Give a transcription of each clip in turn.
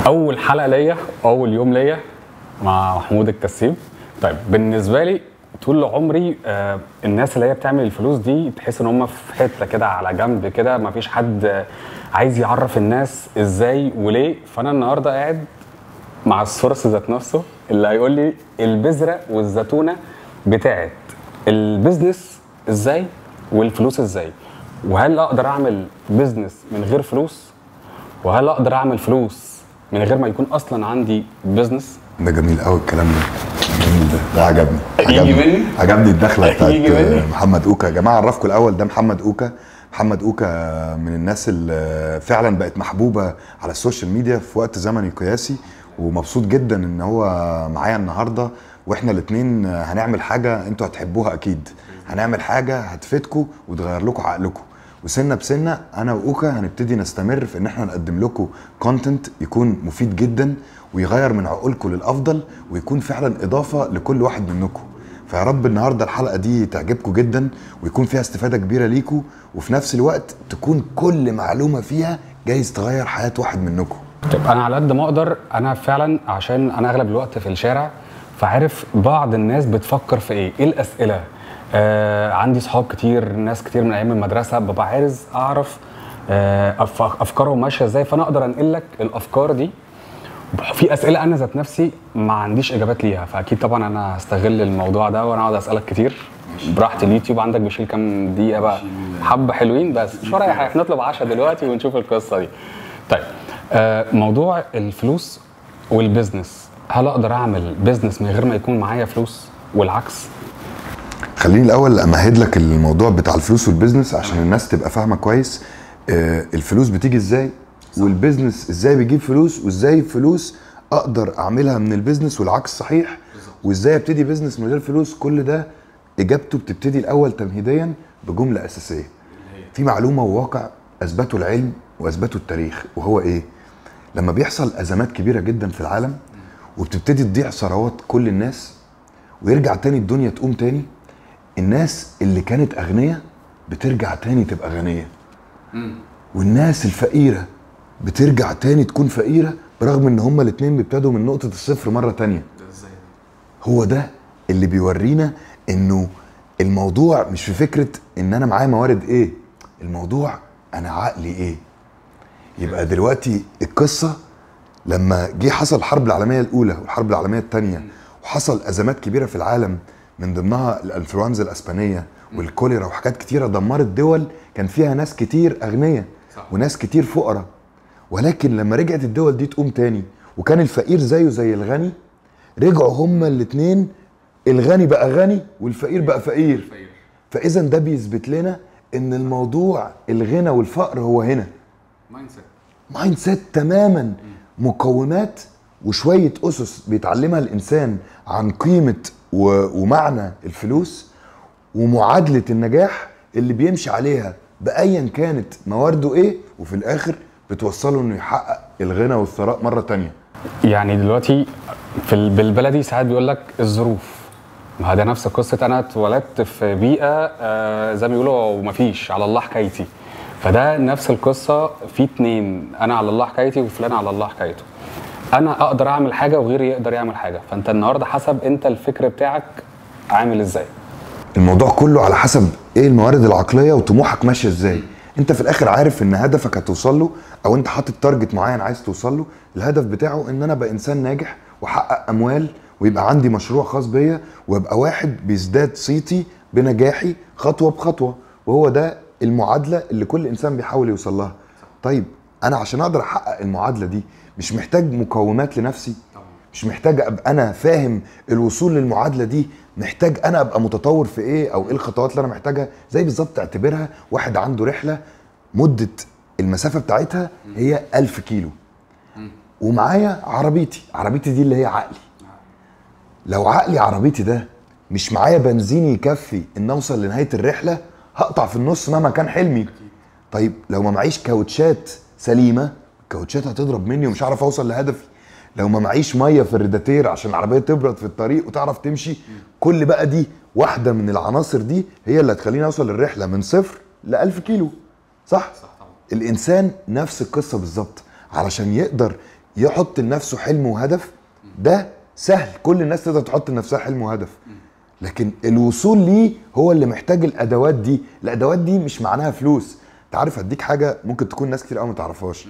اول حلقه ليا اول يوم ليا مع محمود الكسيب طيب بالنسبه لي طول عمري آه الناس اللي هي بتعمل الفلوس دي تحس ان هم في حته كده على جنب كده ما فيش حد آه، عايز يعرف الناس ازاي وليه فانا النهارده قاعد مع السورس ذات نفسه اللي هيقول لي البذره والزتونه بتاعت البيزنس ازاي والفلوس ازاي وهل اقدر اعمل بيزنس من غير فلوس وهل اقدر اعمل فلوس من غير ما يكون اصلا عندي بيزنس ده جميل قوي الكلام ده جميل ده ده عجبني يجي عجبني مني؟ عجبني الدخله بتاعت يجي مني؟ محمد اوكا يا جماعه اعرفكم الاول ده محمد اوكا محمد اوكا من الناس اللي فعلا بقت محبوبه على السوشيال ميديا في وقت زمني قياسي ومبسوط جدا ان هو معايا النهارده واحنا الاثنين هنعمل حاجه انتوا هتحبوها اكيد هنعمل حاجه هتفيدكم وتغير لكم عقلكم وسنه بسنه انا واوكا هنبتدي نستمر في ان احنا نقدم لكم كونتنت يكون مفيد جدا ويغير من عقولكم للافضل ويكون فعلا اضافه لكل واحد منكم فيا رب النهارده الحلقه دي تعجبكم جدا ويكون فيها استفاده كبيره ليكم وفي نفس الوقت تكون كل معلومه فيها جايز تغير حياه واحد منكم طيب انا على قد ما اقدر انا فعلا عشان انا اغلب الوقت في الشارع فعارف بعض الناس بتفكر في ايه ايه الاسئله آه عندي صحاب كتير ناس كتير من ايام المدرسه ببقى عايز اعرف آه أف- افكارهم ماشيه ازاي فانا اقدر انقل لك الافكار دي في اسئله انا ذات نفسي ما عنديش اجابات ليها فاكيد طبعا انا هستغل الموضوع ده وانا اقعد اسالك كتير براحتي اليوتيوب عندك بيشيل كام دقيقه بقى حبه حلوين بس مش ورايا حاجه إحنا نطلب عشاء دلوقتي ونشوف القصه دي طيب آه موضوع الفلوس والبزنس هل اقدر اعمل بزنس من غير ما يكون معايا فلوس والعكس خليني الاول امهد لك الموضوع بتاع الفلوس والبيزنس عشان الناس تبقى فاهمه كويس آه، الفلوس بتيجي ازاي والبيزنس ازاي بيجيب فلوس وازاي فلوس اقدر اعملها من البيزنس والعكس صحيح وازاي ابتدي بيزنس من غير فلوس كل ده اجابته بتبتدي الاول تمهيديا بجمله اساسيه في معلومه وواقع اثبته العلم واثبته التاريخ وهو ايه لما بيحصل ازمات كبيره جدا في العالم وبتبتدي تضيع ثروات كل الناس ويرجع تاني الدنيا تقوم تاني الناس اللي كانت اغنياء بترجع تاني تبقى غنيه والناس الفقيره بترجع تاني تكون فقيره برغم ان هما الاتنين بيبتدوا من نقطه الصفر مره تانيه هو ده اللي بيورينا انه الموضوع مش في فكره ان انا معايا موارد ايه الموضوع انا عقلي ايه يبقى دلوقتي القصه لما جه حصل الحرب العالميه الاولى والحرب العالميه الثانيه وحصل ازمات كبيره في العالم من ضمنها الانفلونزا الاسبانيه والكوليرا وحاجات كتيره دمرت دول كان فيها ناس كتير اغنياء وناس كتير فقراء ولكن لما رجعت الدول دي تقوم تاني وكان الفقير زيه زي الغني رجعوا هما الاتنين الغني بقى غني والفقير بقى فقير فاذا ده بيثبت لنا ان الموضوع الغنى والفقر هو هنا مايند سيت تماما مقومات وشويه اسس بيتعلمها الانسان عن قيمه و- ومعنى الفلوس ومعادله النجاح اللي بيمشي عليها بايا كانت موارده ايه وفي الاخر بتوصله انه يحقق الغنى والثراء مره تانية يعني دلوقتي في ال- بالبلدي ساعات بيقول لك الظروف ما ده نفس قصه انا اتولدت في بيئه آه زي ما بيقولوا مفيش على الله حكايتي فده نفس القصه في اتنين انا على الله حكايتي وفلان على الله حكايته انا اقدر اعمل حاجه وغيري يقدر يعمل حاجه فانت النهارده حسب انت الفكر بتاعك عامل ازاي الموضوع كله على حسب ايه الموارد العقليه وطموحك ماشيه ازاي انت في الاخر عارف ان هدفك هتوصل له او انت حاطط تارجت معين عايز توصل له الهدف بتاعه ان انا ابقى انسان ناجح واحقق اموال ويبقى عندي مشروع خاص بيا وابقى واحد بيزداد صيتي بنجاحي خطوه بخطوه وهو ده المعادله اللي كل انسان بيحاول يوصل لها طيب انا عشان اقدر احقق المعادله دي مش محتاج مقومات لنفسي مش محتاج ابقى انا فاهم الوصول للمعادله دي محتاج انا ابقى متطور في ايه او ايه الخطوات اللي انا محتاجها زي بالظبط اعتبرها واحد عنده رحله مده المسافه بتاعتها هي ألف كيلو ومعايا عربيتي عربيتي دي اللي هي عقلي لو عقلي عربيتي ده مش معايا بنزين يكفي ان اوصل لنهايه الرحله هقطع في النص مهما كان حلمي طيب لو ما معيش كاوتشات سليمه الكاوتشات هتضرب مني ومش هعرف اوصل لهدفي لو ما معيش ميه في الريداتير عشان العربيه تبرد في الطريق وتعرف تمشي كل بقى دي واحده من العناصر دي هي اللي هتخليني اوصل للرحله من صفر ل 1000 كيلو صح؟ صح طبعا الانسان نفس القصه بالظبط علشان يقدر يحط لنفسه حلم وهدف ده سهل كل الناس تقدر تحط لنفسها حلم وهدف لكن الوصول ليه هو اللي محتاج الادوات دي الادوات دي مش معناها فلوس انت عارف هديك حاجه ممكن تكون ناس كتير قوي ما تعرفهاش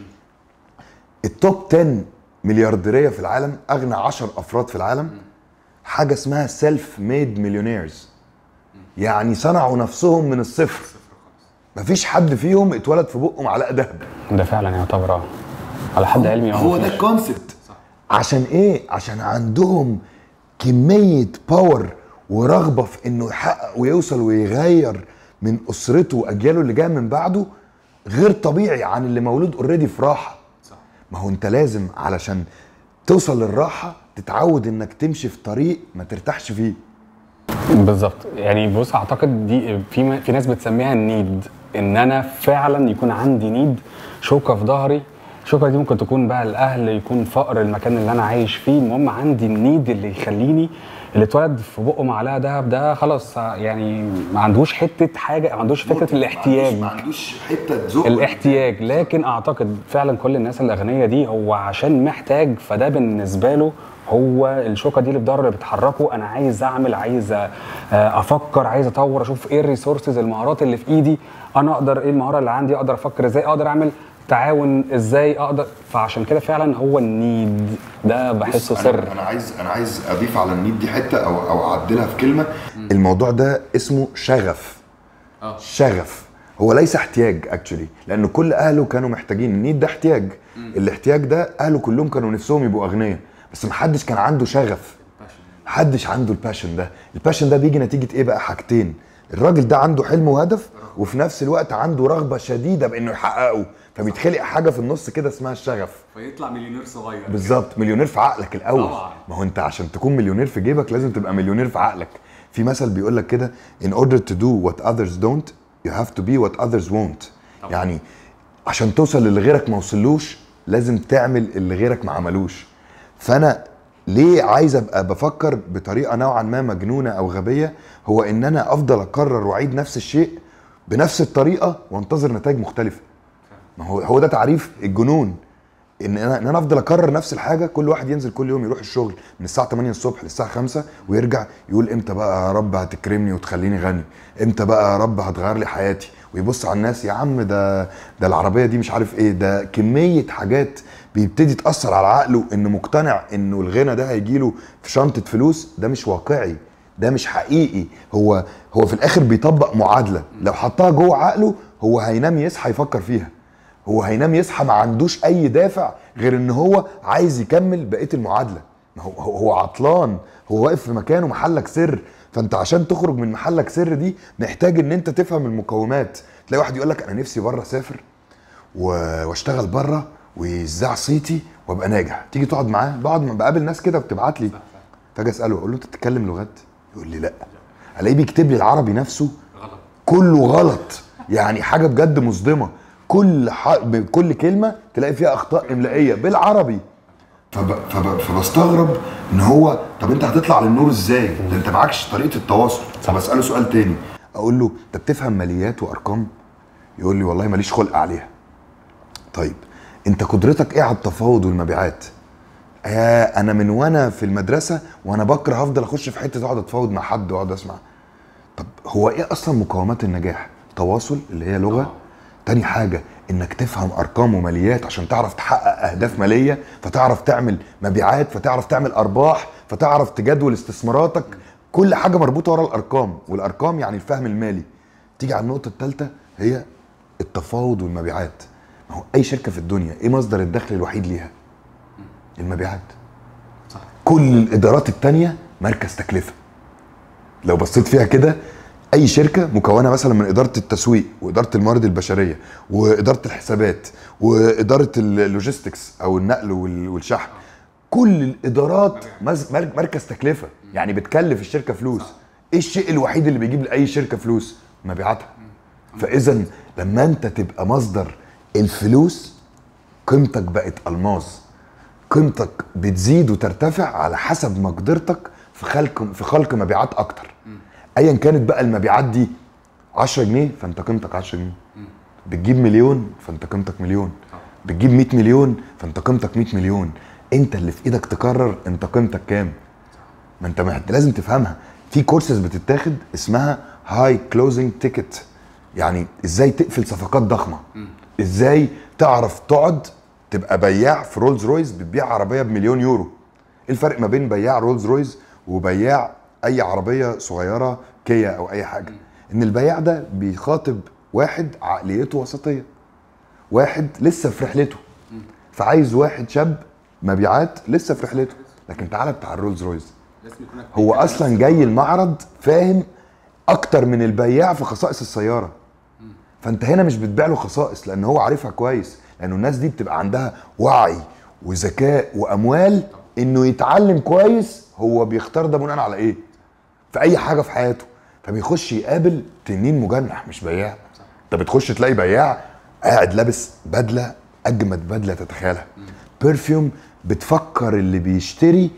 التوب 10 مليارديريه في العالم اغنى 10 افراد في العالم حاجه اسمها سيلف ميد مليونيرز يعني صنعوا نفسهم من الصفر مفيش حد فيهم اتولد في بقه معلقه ذهب ده فعلا يعتبر اه على حد علمي اه هو ده مفيش. الكونسبت عشان ايه عشان عندهم كميه باور ورغبه في انه يحقق ويوصل ويغير من اسرته واجياله اللي جايه من بعده غير طبيعي عن اللي مولود اوريدي في راحه ما هو انت لازم علشان توصل للراحه تتعود انك تمشي في طريق ما ترتاحش فيه بالظبط يعني بص اعتقد دي في في ناس بتسميها النيد ان انا فعلا يكون عندي نيد شوكه في ظهري الشوكه دي ممكن تكون بقى الاهل يكون فقر المكان اللي انا عايش فيه المهم عندي النيد اللي يخليني اللي اتولد في بقه معلقه دهب ده خلاص يعني ما عندوش حته حاجه ما عندوش فكره الاحتياج ما عندوش حته ذوق الاحتياج لكن اعتقد فعلا كل الناس الاغنياء دي هو عشان محتاج فده بالنسبه له هو الشوكه دي اللي في ظهره اللي بتحركه انا عايز اعمل عايز آه، افكر عايز اطور اشوف ايه الريسورسز المهارات اللي في ايدي انا اقدر ايه المهاره اللي عندي اقدر افكر ازاي اقدر اعمل تعاون ازاي اقدر فعشان كده فعلا هو النيد ده بحسه بص، سر انا انا عايز انا عايز اضيف على النيد دي حته او او اعدلها في كلمه الموضوع ده اسمه شغف شغف هو ليس احتياج اكشولي لان كل اهله كانوا محتاجين النيد ده احتياج الاحتياج ده اهله كلهم كانوا نفسهم يبقوا اغنياء بس محدش كان عنده شغف محدش عنده الباشن ده الباشن ده بيجي نتيجه ايه بقى حاجتين الراجل ده عنده حلم وهدف وفي نفس الوقت عنده رغبه شديده بانه يحققه فبيتخلق حاجه في النص كده اسمها الشغف فيطلع مليونير صغير بالظبط مليونير في عقلك الاول طبعاً. ما هو انت عشان تكون مليونير في جيبك لازم تبقى مليونير في عقلك في مثل بيقول لك كده in order to do what others don't you have to be what others won't يعني عشان توصل للي غيرك ما وصلوش لازم تعمل اللي غيرك ما عملوش فانا ليه عايز ابقى بفكر بطريقه نوعا ما مجنونه او غبيه هو ان انا افضل اكرر واعيد نفس الشيء بنفس الطريقه وانتظر نتائج مختلفه ما هو هو ده تعريف الجنون ان انا ان انا افضل اكرر نفس الحاجه كل واحد ينزل كل يوم يروح الشغل من الساعه 8 الصبح للساعه 5 ويرجع يقول امتى بقى يا رب هتكرمني وتخليني غني امتى بقى يا رب هتغير لي حياتي ويبص على الناس يا عم ده ده العربيه دي مش عارف ايه ده كميه حاجات بيبتدي تاثر على عقله انه مقتنع انه الغنى ده هيجيله في شنطه فلوس ده مش واقعي ده مش حقيقي هو هو في الاخر بيطبق معادله لو حطها جوه عقله هو هينام يصحى يفكر فيها هو هينام يصحى ما عندوش اي دافع غير ان هو عايز يكمل بقيه المعادله ما هو هو هو عطلان هو واقف في مكانه محلك سر فانت عشان تخرج من محلك سر دي محتاج ان انت تفهم المقومات تلاقي واحد يقول لك انا نفسي بره اسافر و- واشتغل بره ويذاع صيتي وابقى ناجح تيجي تقعد معاه بقعد بقابل ناس كده بتبعت لي فاجي اساله اقول له انت بتتكلم لغات يقول لي لا الاقيه بيكتب لي العربي نفسه كله غلط يعني حاجه بجد مصدمه كل ح... كل كلمه تلاقي فيها اخطاء املائيه بالعربي فب... فب... فبستغرب ان هو طب انت هتطلع للنور ازاي؟ ده انت معكش طريقه التواصل فبساله سؤال تاني اقول له انت بتفهم ماليات وارقام؟ يقول لي والله ماليش خلق عليها طيب انت قدرتك ايه على التفاوض والمبيعات؟ آه انا من وانا في المدرسه وانا بكره افضل اخش في حته اقعد اتفاوض مع حد واقعد اسمع طب هو ايه اصلا مقومات النجاح تواصل اللي هي لغه تاني حاجه انك تفهم ارقام وماليات عشان تعرف تحقق اهداف ماليه فتعرف تعمل مبيعات فتعرف تعمل ارباح فتعرف تجدول استثماراتك كل حاجه مربوطه ورا الارقام والارقام يعني الفهم المالي تيجي على النقطه الثالثه هي التفاوض والمبيعات ما هو اي شركه في الدنيا ايه مصدر الدخل الوحيد ليها المبيعات صح. كل الادارات التانية مركز تكلفه لو بصيت فيها كده اي شركه مكونه مثلا من اداره التسويق واداره الموارد البشريه واداره الحسابات واداره اللوجيستكس او النقل وال- والشحن كل الادارات مز- مر- مركز تكلفه يعني بتكلف الشركه فلوس ايه الشيء الوحيد اللي بيجيب لاي شركه فلوس مبيعاتها فاذا لما انت تبقى مصدر الفلوس قيمتك بقت الماظ قيمتك بتزيد وترتفع على حسب مقدرتك في خلق في خلق مبيعات اكتر ايا كانت بقى المبيعات دي 10 جنيه فانت قيمتك 10 جنيه بتجيب مليون فانت قيمتك مليون بتجيب 100 مليون فانت قيمتك 100 مليون انت اللي في ايدك تقرر انت قيمتك كام ما انت محت... لازم تفهمها في كورسز بتتاخد اسمها هاي كلوزنج تيكت يعني ازاي تقفل صفقات ضخمه ازاي تعرف تقعد تبقى بياع في رولز رويز بتبيع عربيه بمليون يورو ايه الفرق ما بين بياع رولز رويز وبياع اي عربيه صغيره كيا او اي حاجه ان البياع ده بيخاطب واحد عقليته وسطيه واحد لسه في رحلته فعايز واحد شاب مبيعات لسه في رحلته لكن تعالى بتاع الرولز رويز هو اصلا جاي المعرض فاهم اكتر من البياع في خصائص السياره فانت هنا مش بتبيع له خصائص لان هو عارفها كويس لانه الناس دي بتبقى عندها وعي وذكاء واموال انه يتعلم كويس هو بيختار ده بناء على ايه في اي حاجه في حياته فبيخش يقابل تنين مجنح مش بياع انت بتخش تلاقي بياع قاعد لابس بدله اجمد بدله تتخيلها برفيوم بتفكر اللي بيشتري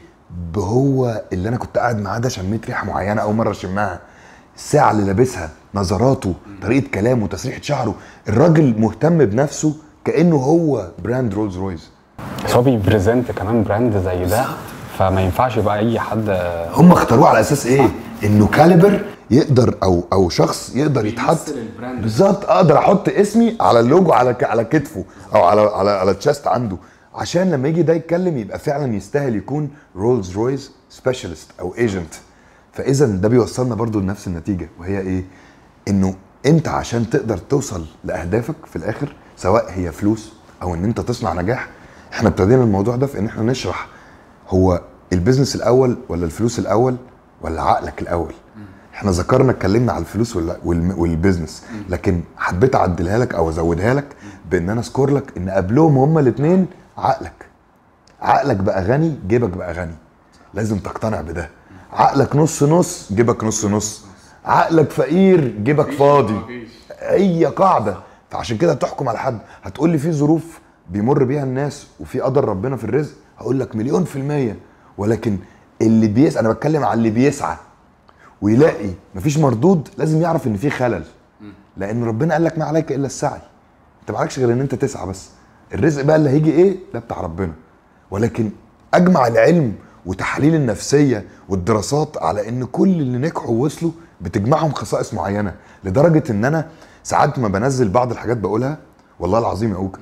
بهو اللي انا كنت قاعد معاه ده شميت ريحه معينه اول مره اشمها الساعه اللي لابسها نظراته طريقه كلامه تسريحه شعره الراجل مهتم بنفسه كانه هو براند رولز رويز بس هو بيبريزنت كمان براند زي ده فما ينفعش يبقى اي حد هم اختاروه على اساس ايه انه كاليبر يقدر او او شخص يقدر يتحط البراند. بالظبط اقدر احط اسمي على اللوجو على ك- على كتفه او على على على التشست عنده عشان لما يجي ده يتكلم يبقى فعلا يستاهل يكون رولز رويز سبيشالست او ايجنت فاذا ده بيوصلنا برضو لنفس النتيجه وهي ايه انه انت عشان تقدر توصل لاهدافك في الاخر سواء هي فلوس او ان انت تصنع نجاح احنا ابتدينا الموضوع ده في ان احنا نشرح هو البيزنس الاول ولا الفلوس الاول ولا عقلك الاول احنا ذكرنا اتكلمنا على الفلوس وال- والم- والبيزنس لكن حبيت اعدلها لك او ازودها لك بان انا اذكر لك ان قبلهم هما الاثنين عقلك عقلك بقى غني جيبك بقى غني لازم تقتنع بده عقلك نص نص جيبك نص نص عقلك فقير جيبك فاضي هي قاعده فعشان كده تحكم على حد هتقول لي في ظروف بيمر بيها الناس وفي قدر ربنا في الرزق هقول لك مليون في المية ولكن اللي بيسعى انا بتكلم على اللي بيسعى ويلاقي مفيش مردود لازم يعرف ان في خلل لان ربنا قال لك ما عليك الا السعي انت ما عليكش غير ان انت تسعى بس الرزق بقى اللي هيجي ايه ده بتاع ربنا ولكن اجمع العلم وتحليل النفسيه والدراسات على ان كل اللي نجحوا ووصلوا بتجمعهم خصائص معينه لدرجه ان انا ساعات ما بنزل بعض الحاجات بقولها والله العظيم يا اوكا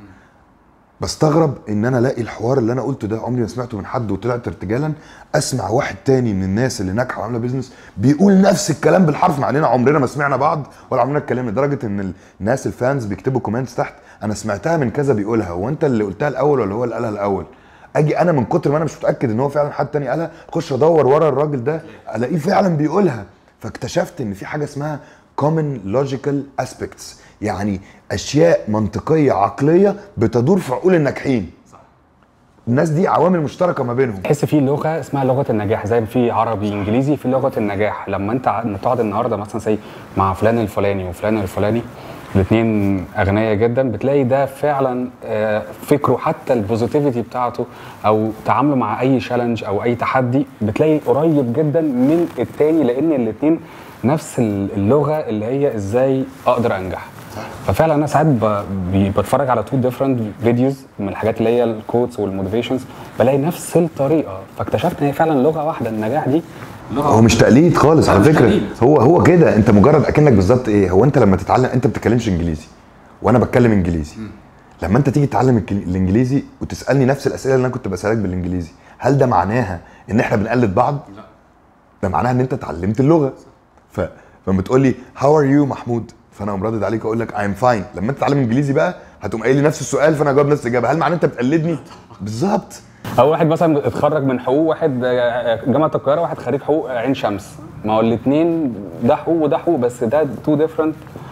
بستغرب ان انا الاقي الحوار اللي انا قلته ده عمري ما سمعته من حد وطلعت ارتجالا اسمع واحد تاني من الناس اللي ناجحه وعامله بيزنس بيقول نفس الكلام بالحرف مع اننا عمرنا ما سمعنا بعض ولا عمرنا اتكلمنا لدرجه ان الناس الفانز بيكتبوا كومنتس تحت انا سمعتها من كذا بيقولها هو انت اللي قلتها الاول ولا هو اللي قالها الاول اجي انا من كتر ما انا مش متاكد ان هو فعلا حد تاني قالها اخش ادور ورا الراجل ده الاقيه فعلا بيقولها فاكتشفت ان في حاجه اسمها common logical aspects يعني اشياء منطقيه عقليه بتدور في عقول الناجحين الناس دي عوامل مشتركه ما بينهم تحس في لغه اسمها لغه النجاح زي ما في عربي انجليزي في لغه النجاح لما انت ع- تقعد النهارده مثلا زي مع فلان الفلاني وفلان الفلاني الاثنين اغنياء جدا بتلاقي ده فعلا آه، فكره حتى البوزيتيفيتي بتاعته او تعامله مع اي تشالنج او اي تحدي بتلاقي قريب جدا من التاني لان الاثنين نفس ال- اللغه اللي هي ازاي اقدر انجح ففعلا انا ساعات ب- بي- بتفرج على تو ديفرنت فيديوز من الحاجات اللي هي الكوتس والموتيفيشنز بلاقي نفس الطريقه فاكتشفت ان هي فعلا لغه واحده النجاح دي لغه هو مش تقليد خالص على مش فكره تقليد. هو هو كده انت مجرد اكنك بالظبط ايه هو انت لما تتعلم انت ما بتتكلمش انجليزي وانا بتكلم انجليزي لما انت تيجي تتعلم الك- الانجليزي وتسالني نفس الاسئله اللي انا كنت بسالك بالانجليزي هل ده معناها ان احنا بنقلد بعض لا ده معناها ان انت اتعلمت اللغه ف لما بتقول لي هاو ار يو محمود فانا اقوم رادد عليك اقول لك اي ام فاين لما انت تتعلم انجليزي بقى هتقوم قايل لي نفس السؤال فانا هجاوب نفس الاجابه هل معناه انت بتقلدني بالظبط او واحد مثلا اتخرج من حقوق واحد آه، جامعه القاهره واحد خريج حقوق عين شمس ما هو الاثنين ده حقوق وده حقوق بس ده تو ديفرنت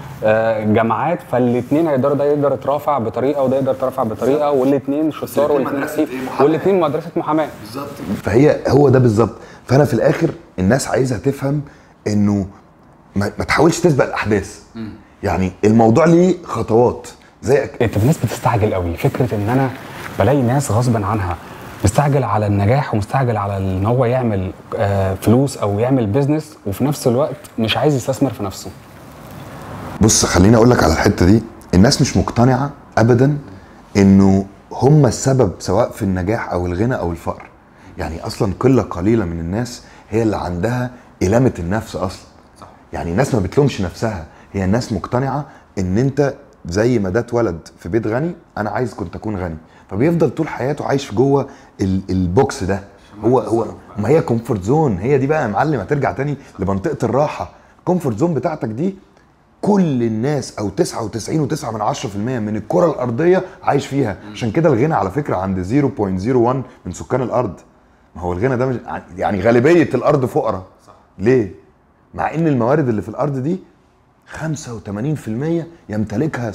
جامعات فالاثنين هيقدروا ده يقدر يترافع بطريقه وده يقدر يترافع بطريقه والاثنين شطار الاتنين والاثنين مدرسة إيه؟ محاماة. والاثنين مدرسه محاماه فهي هو ده بالظبط فانا في الاخر الناس عايزه تفهم انه ما, ما تحاولش تسبق الاحداث يعني الموضوع ليه خطوات زي انت الناس بتستعجل قوي فكره ان انا بلاقي ناس غصبا عنها مستعجل على النجاح ومستعجل على ان هو يعمل آه، فلوس او يعمل بيزنس وفي نفس الوقت مش عايز يستثمر في نفسه بص خليني اقول لك على الحته دي الناس مش مقتنعه ابدا انه هم السبب سواء في النجاح او الغنى او الفقر يعني اصلا قله قليله من الناس هي اللي عندها إلامة النفس اصلا صح. يعني الناس ما بتلومش نفسها هي الناس مقتنعه ان انت زي ما ده اتولد في بيت غني انا عايز كنت اكون غني فبيفضل طول حياته عايش جوه ال- البوكس ده هو هو ما هي كومفورت زون هي دي بقى يا معلم هترجع تاني لمنطقه الراحه الكومفورت زون بتاعتك دي كل الناس او 99.9 من 10% من الكره الارضيه عايش فيها عشان كده الغنى على فكره عند 0.01 من سكان الارض ما هو الغنى ده مش يعني غالبيه الارض فقراء صح. ليه مع ان الموارد اللي في الارض دي 85% يمتلكها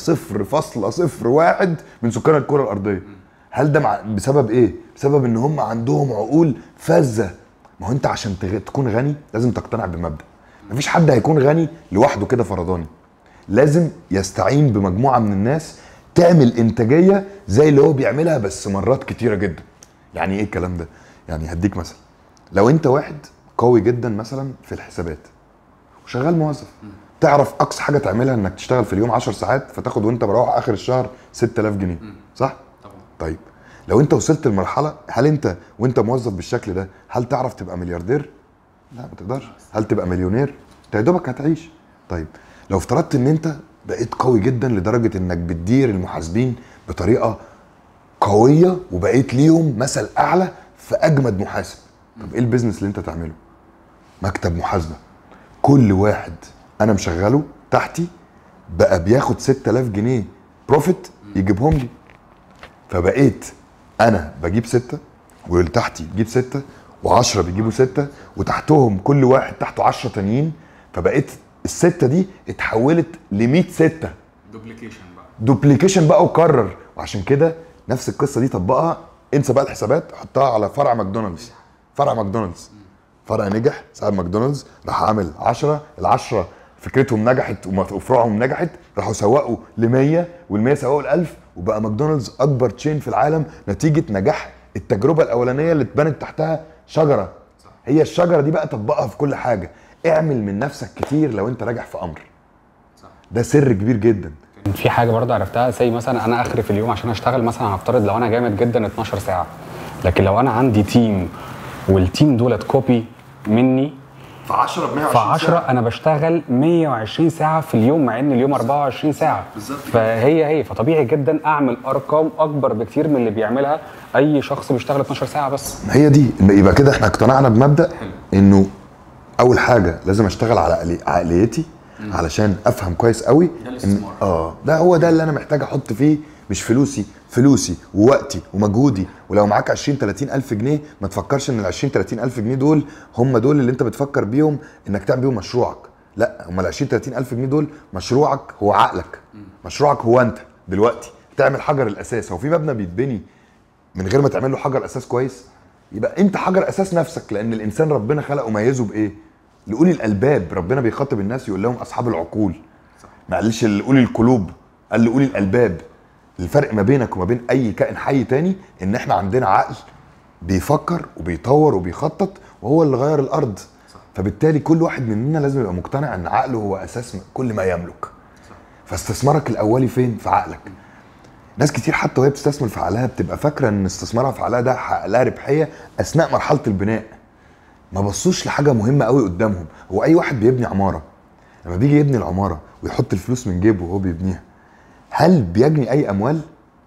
0.01 من سكان الكره الارضيه هل ده مع بسبب ايه بسبب ان هم عندهم عقول فذه ما هو انت عشان تغ- تكون غني لازم تقتنع بمبدا مفيش حد هيكون غني لوحده كده فرداني لازم يستعين بمجموعه من الناس تعمل انتاجيه زي اللي هو بيعملها بس مرات كتيره جدا يعني ايه الكلام ده يعني هديك مثلا لو انت واحد قوي جدا مثلا في الحسابات وشغال موظف تعرف اقصى حاجه تعملها انك تشتغل في اليوم 10 ساعات فتاخد وانت مروح اخر الشهر 6000 جنيه صح طبعا طيب لو انت وصلت لمرحله هل انت وانت موظف بالشكل ده هل تعرف تبقى ملياردير لا ما تقدرش هل تبقى مليونير انت يا دوبك هتعيش طيب لو افترضت ان انت بقيت قوي جدا لدرجه انك بتدير المحاسبين بطريقه قويه وبقيت ليهم مثل اعلى في اجمد محاسب طب ايه البيزنس اللي انت تعمله مكتب محاسبه كل واحد انا مشغله تحتي بقى بياخد 6000 جنيه بروفيت يجيبهم لي فبقيت انا بجيب ستة واللي تحتي يجيب ستة و10 بيجيبوا ستة وتحتهم كل واحد تحته 10 تانيين فبقيت الستة دي اتحولت ل 100 ستة دوبليكيشن بقى دوبليكيشن بقى وكرر وعشان كده نفس القصه دي طبقها انسى بقى الحسابات حطها على فرع ماكدونالدز فرع ماكدونالدز فرع نجح صاحب ماكدونالدز راح عامل 10 ال10 فكرتهم نجحت وم- وفروعهم نجحت راحوا سوقوا ل 100 وال100 سوقوا ل 1000 وبقى ماكدونالدز اكبر تشين في العالم نتيجه نجاح التجربه الاولانيه اللي اتبنت تحتها شجره هي الشجره دي بقى طبقها في كل حاجه اعمل من نفسك كتير لو انت راجح في امر صح. ده سر كبير جدا في حاجه برضه عرفتها زي مثلا انا اخري في اليوم عشان اشتغل مثلا هنفترض لو انا جامد جدا 12 ساعه لكن لو انا عندي تيم والتيم دولت كوبي مني في 10 ب 120 ف 10 انا بشتغل 120 ساعه في اليوم مع ان اليوم 24 ساعه بالظبط كده. فهي هي فطبيعي جدا اعمل ارقام اكبر بكتير من اللي بيعملها اي شخص بيشتغل 12 ساعه بس هي دي يبقى كده احنا اقتنعنا بمبدا انه اول حاجه لازم اشتغل على عقلي- عقليتي علشان افهم كويس قوي ده ان الاستثمار. اه ده هو ده اللي انا محتاج احط فيه مش فلوسي فلوسي ووقتي ومجهودي ولو معاك 20 30 الف جنيه ما تفكرش ان ال 20 30 الف جنيه دول هم دول اللي انت بتفكر بيهم انك تعمل بيهم مشروعك لا هم ال 20 30 الف جنيه دول مشروعك هو عقلك مشروعك هو انت دلوقتي تعمل حجر الاساس هو في مبنى بيتبني من غير ما تعمل له حجر اساس كويس يبقى انت حجر اساس نفسك لان الانسان ربنا خلقه ميزه بايه لاولي الالباب ربنا بيخاطب الناس يقول لهم اصحاب العقول ما قالش لاولي القلوب قال لاولي الالباب الفرق ما بينك وما بين اي كائن حي تاني ان احنا عندنا عقل بيفكر وبيطور وبيخطط وهو اللي غير الارض فبالتالي كل واحد مننا لازم يبقى مقتنع ان عقله هو اساس كل ما يملك فاستثمارك الاولي فين في عقلك ناس كتير حتى وهي بتستثمر في عقلها بتبقى فاكره ان استثمارها في عقلها ده حقق لها ربحيه اثناء مرحله البناء ما بصوش لحاجه مهمه قوي قدامهم هو اي واحد بيبني عماره لما بيجي يبني العماره ويحط الفلوس من جيبه وهو بيبنيها هل بيجني اي اموال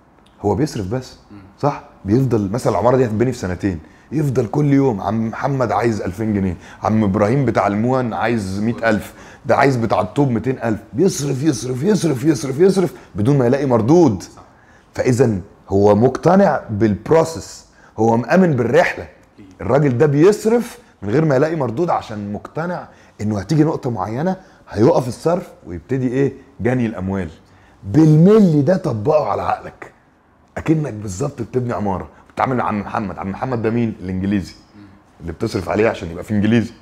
هو بيصرف بس صح بيفضل مثلا العماره دي هتتبني في سنتين يفضل كل يوم عم محمد عايز 2000 جنيه عم ابراهيم بتاع الموان عايز 100000 ده عايز بتاع الطوب 200000 بيصرف يصرف يصرف يصرف يصرف بدون ما يلاقي مردود فاذا هو مقتنع بالبروسيس هو مأمن بالرحله الراجل ده بيصرف من غير ما يلاقي مردود عشان مقتنع انه هتيجي نقطه معينه هيقف الصرف ويبتدي ايه جني الاموال بالملي ده طبقه على عقلك اكنك بالظبط بتبني عماره بتتعامل مع عم محمد عم محمد ده مين الانجليزي اللي بتصرف عليه عشان يبقى في انجليزي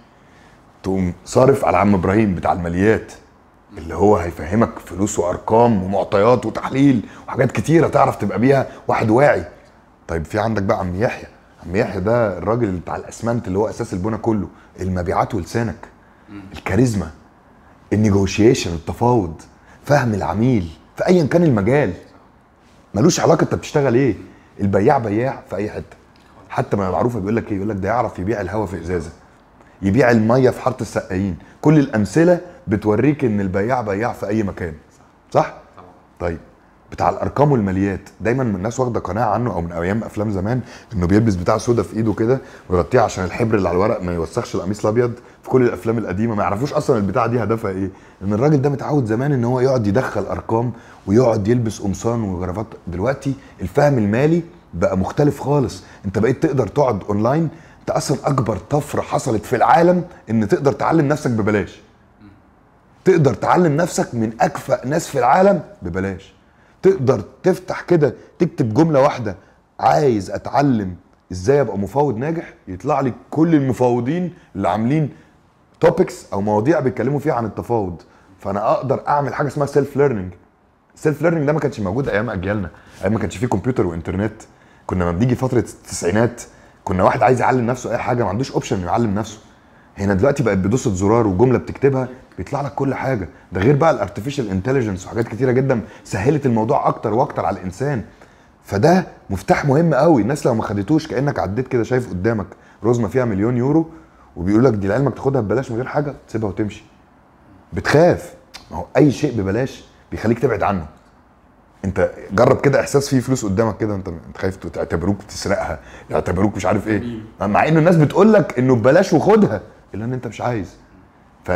تقوم صارف على عم ابراهيم بتاع الماليات اللي هو هيفهمك فلوس وارقام ومعطيات وتحليل وحاجات كتيره تعرف تبقى بيها واحد واعي طيب في عندك بقى عم يحيى عم يحيى ده الراجل اللي بتاع الاسمنت اللي هو اساس البنى كله المبيعات ولسانك الكاريزما النيجوشيشن التفاوض فهم العميل في ايا كان المجال ملوش علاقه انت بتشتغل ايه البياع بياع في اي حته حتى ما معروفه بيقول لك ايه يقول لك ده يعرف يبيع الهوا في ازازه يبيع الميه في حاره السقايين كل الامثله بتوريك ان البياع بياع في اي مكان صح طيب بتاع الارقام والماليات دايما الناس واخده قناعه عنه او من ايام افلام زمان انه بيلبس بتاع سودا في ايده كده ويغطيها عشان الحبر اللي على الورق ما يوسخش القميص الابيض في كل الافلام القديمه ما يعرفوش اصلا البتاعه دي هدفها ايه ان الراجل ده متعود زمان ان هو يقعد يدخل ارقام ويقعد يلبس قمصان وجرافات دلوقتي الفهم المالي بقى مختلف خالص انت بقيت تقدر تقعد اونلاين انت اصلا اكبر طفره حصلت في العالم ان تقدر تعلم نفسك ببلاش تقدر تعلم نفسك من اكفأ ناس في العالم ببلاش تقدر تفتح كده تكتب جمله واحده عايز اتعلم ازاي ابقى مفاوض ناجح يطلع لي كل المفاوضين اللي عاملين توبكس او مواضيع بيتكلموا فيها عن التفاوض فانا اقدر اعمل حاجه اسمها سيلف ليرنينج السيلف ليرنينج ده ما كانش موجود ايام اجيالنا ايام ما كانش فيه كمبيوتر وانترنت كنا لما بنيجي فتره التسعينات كنا واحد عايز يعلم نفسه اي حاجه ما عندوش اوبشن انه يعلم نفسه هنا دلوقتي بقت بدوسه زرار وجمله بتكتبها بيطلع لك كل حاجه ده غير بقى الارتفيشال انتليجنس وحاجات كتيره جدا سهلت الموضوع اكتر واكتر على الانسان فده مفتاح مهم قوي الناس لو ما خدتوش كانك عديت كده شايف قدامك رزمه فيها مليون يورو وبيقول لك دي لعلمك تاخدها ببلاش من غير حاجه تسيبها وتمشي بتخاف ما هو اي شيء ببلاش بيخليك تبعد عنه انت جرب كده احساس فيه فلوس قدامك كده انت انت خايف تعتبروك تسرقها يعتبروك مش عارف ايه مع ان الناس بتقول لك انه ببلاش وخدها الا ان انت مش عايز ف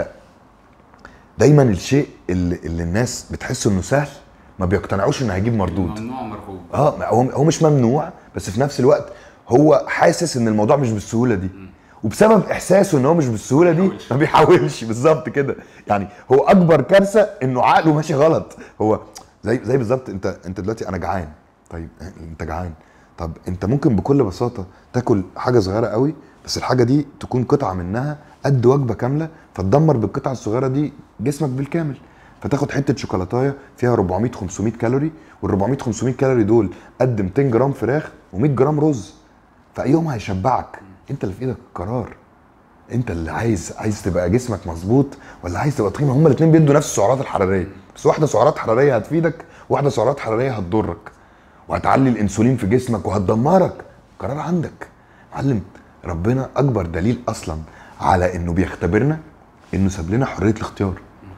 دايما الشيء اللي, اللي الناس بتحس انه سهل ما بيقتنعوش انه هيجيب مردود ممنوع مرغوب اه هو هو مش ممنوع بس في نفس الوقت هو حاسس ان الموضوع مش بالسهوله دي وبسبب احساسه ان هو مش بالسهوله دي ما بيحاولش بالظبط كده يعني هو اكبر كارثه انه عقله ماشي غلط هو زي زي بالظبط انت انت دلوقتي انا جعان طيب انت جعان طب انت ممكن بكل بساطه تاكل حاجه صغيره قوي بس الحاجه دي تكون قطعه منها قد وجبه كامله فتدمر بالقطعه الصغيره دي جسمك بالكامل فتاخد حته شوكولاتايه فيها 400 500 كالوري وال 400 500 كالوري دول قد 200 جرام فراخ و100 جرام رز فيوم هيشبعك انت اللي في ايدك القرار انت اللي عايز عايز تبقى جسمك مظبوط ولا عايز تبقى تخين هما الاثنين بيدوا نفس السعرات الحراريه بس واحده سعرات حراريه هتفيدك واحده سعرات حراريه هتضرك وهتعلي الانسولين في جسمك وهتدمرك قرار عندك معلم ربنا اكبر دليل اصلا على انه بيختبرنا انه ساب لنا حريه الاختيار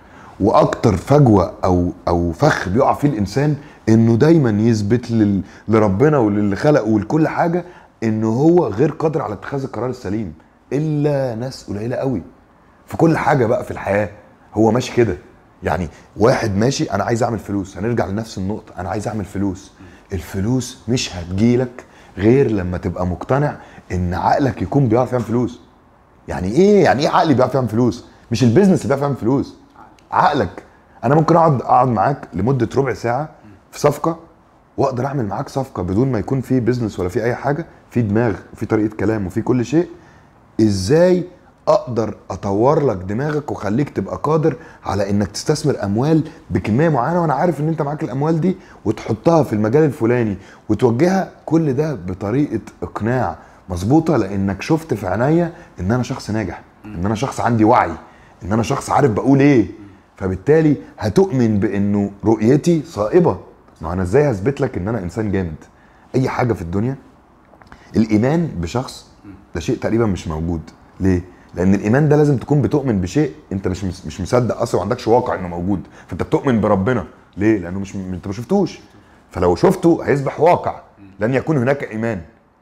واكتر فجوه او او فخ بيقع فيه الانسان انه دايما يثبت لل- لربنا وللي خلقه ولكل حاجه انه هو غير قادر على اتخاذ القرار السليم الا ناس قليله قوي في كل حاجه بقى في الحياه هو ماشي كده يعني واحد ماشي انا عايز اعمل فلوس هنرجع لنفس النقطه انا عايز اعمل فلوس الفلوس مش هتجيلك غير لما تبقى مقتنع ان عقلك يكون بيعرف يعمل فلوس يعني ايه يعني ايه عقلي بيعرف يعمل فلوس مش البيزنس اللي بيعرف يعمل فلوس عقلك انا ممكن اقعد اقعد معاك لمده ربع ساعه في صفقه واقدر اعمل معاك صفقه بدون ما يكون في بيزنس ولا في اي حاجه في دماغ وفي طريقه كلام وفي كل شيء ازاي اقدر اطور لك دماغك واخليك تبقى قادر على انك تستثمر اموال بكميه معينه وانا عارف ان انت معاك الاموال دي وتحطها في المجال الفلاني وتوجهها كل ده بطريقه اقناع مظبوطه لانك شفت في عينيا ان انا شخص ناجح ان انا شخص عندي وعي ان انا شخص عارف بقول ايه فبالتالي هتؤمن بانه رؤيتي صائبه ما انا ازاي هثبت لك ان انا انسان جامد اي حاجه في الدنيا الايمان بشخص ده شيء تقريبا مش موجود ليه لان الايمان ده لازم تكون بتؤمن بشيء انت مش مش مصدق اصلا ما عندكش واقع انه موجود فانت بتؤمن بربنا ليه لانه مش انت ما شفتوش فلو شفته هيصبح واقع لن يكون هناك ايمان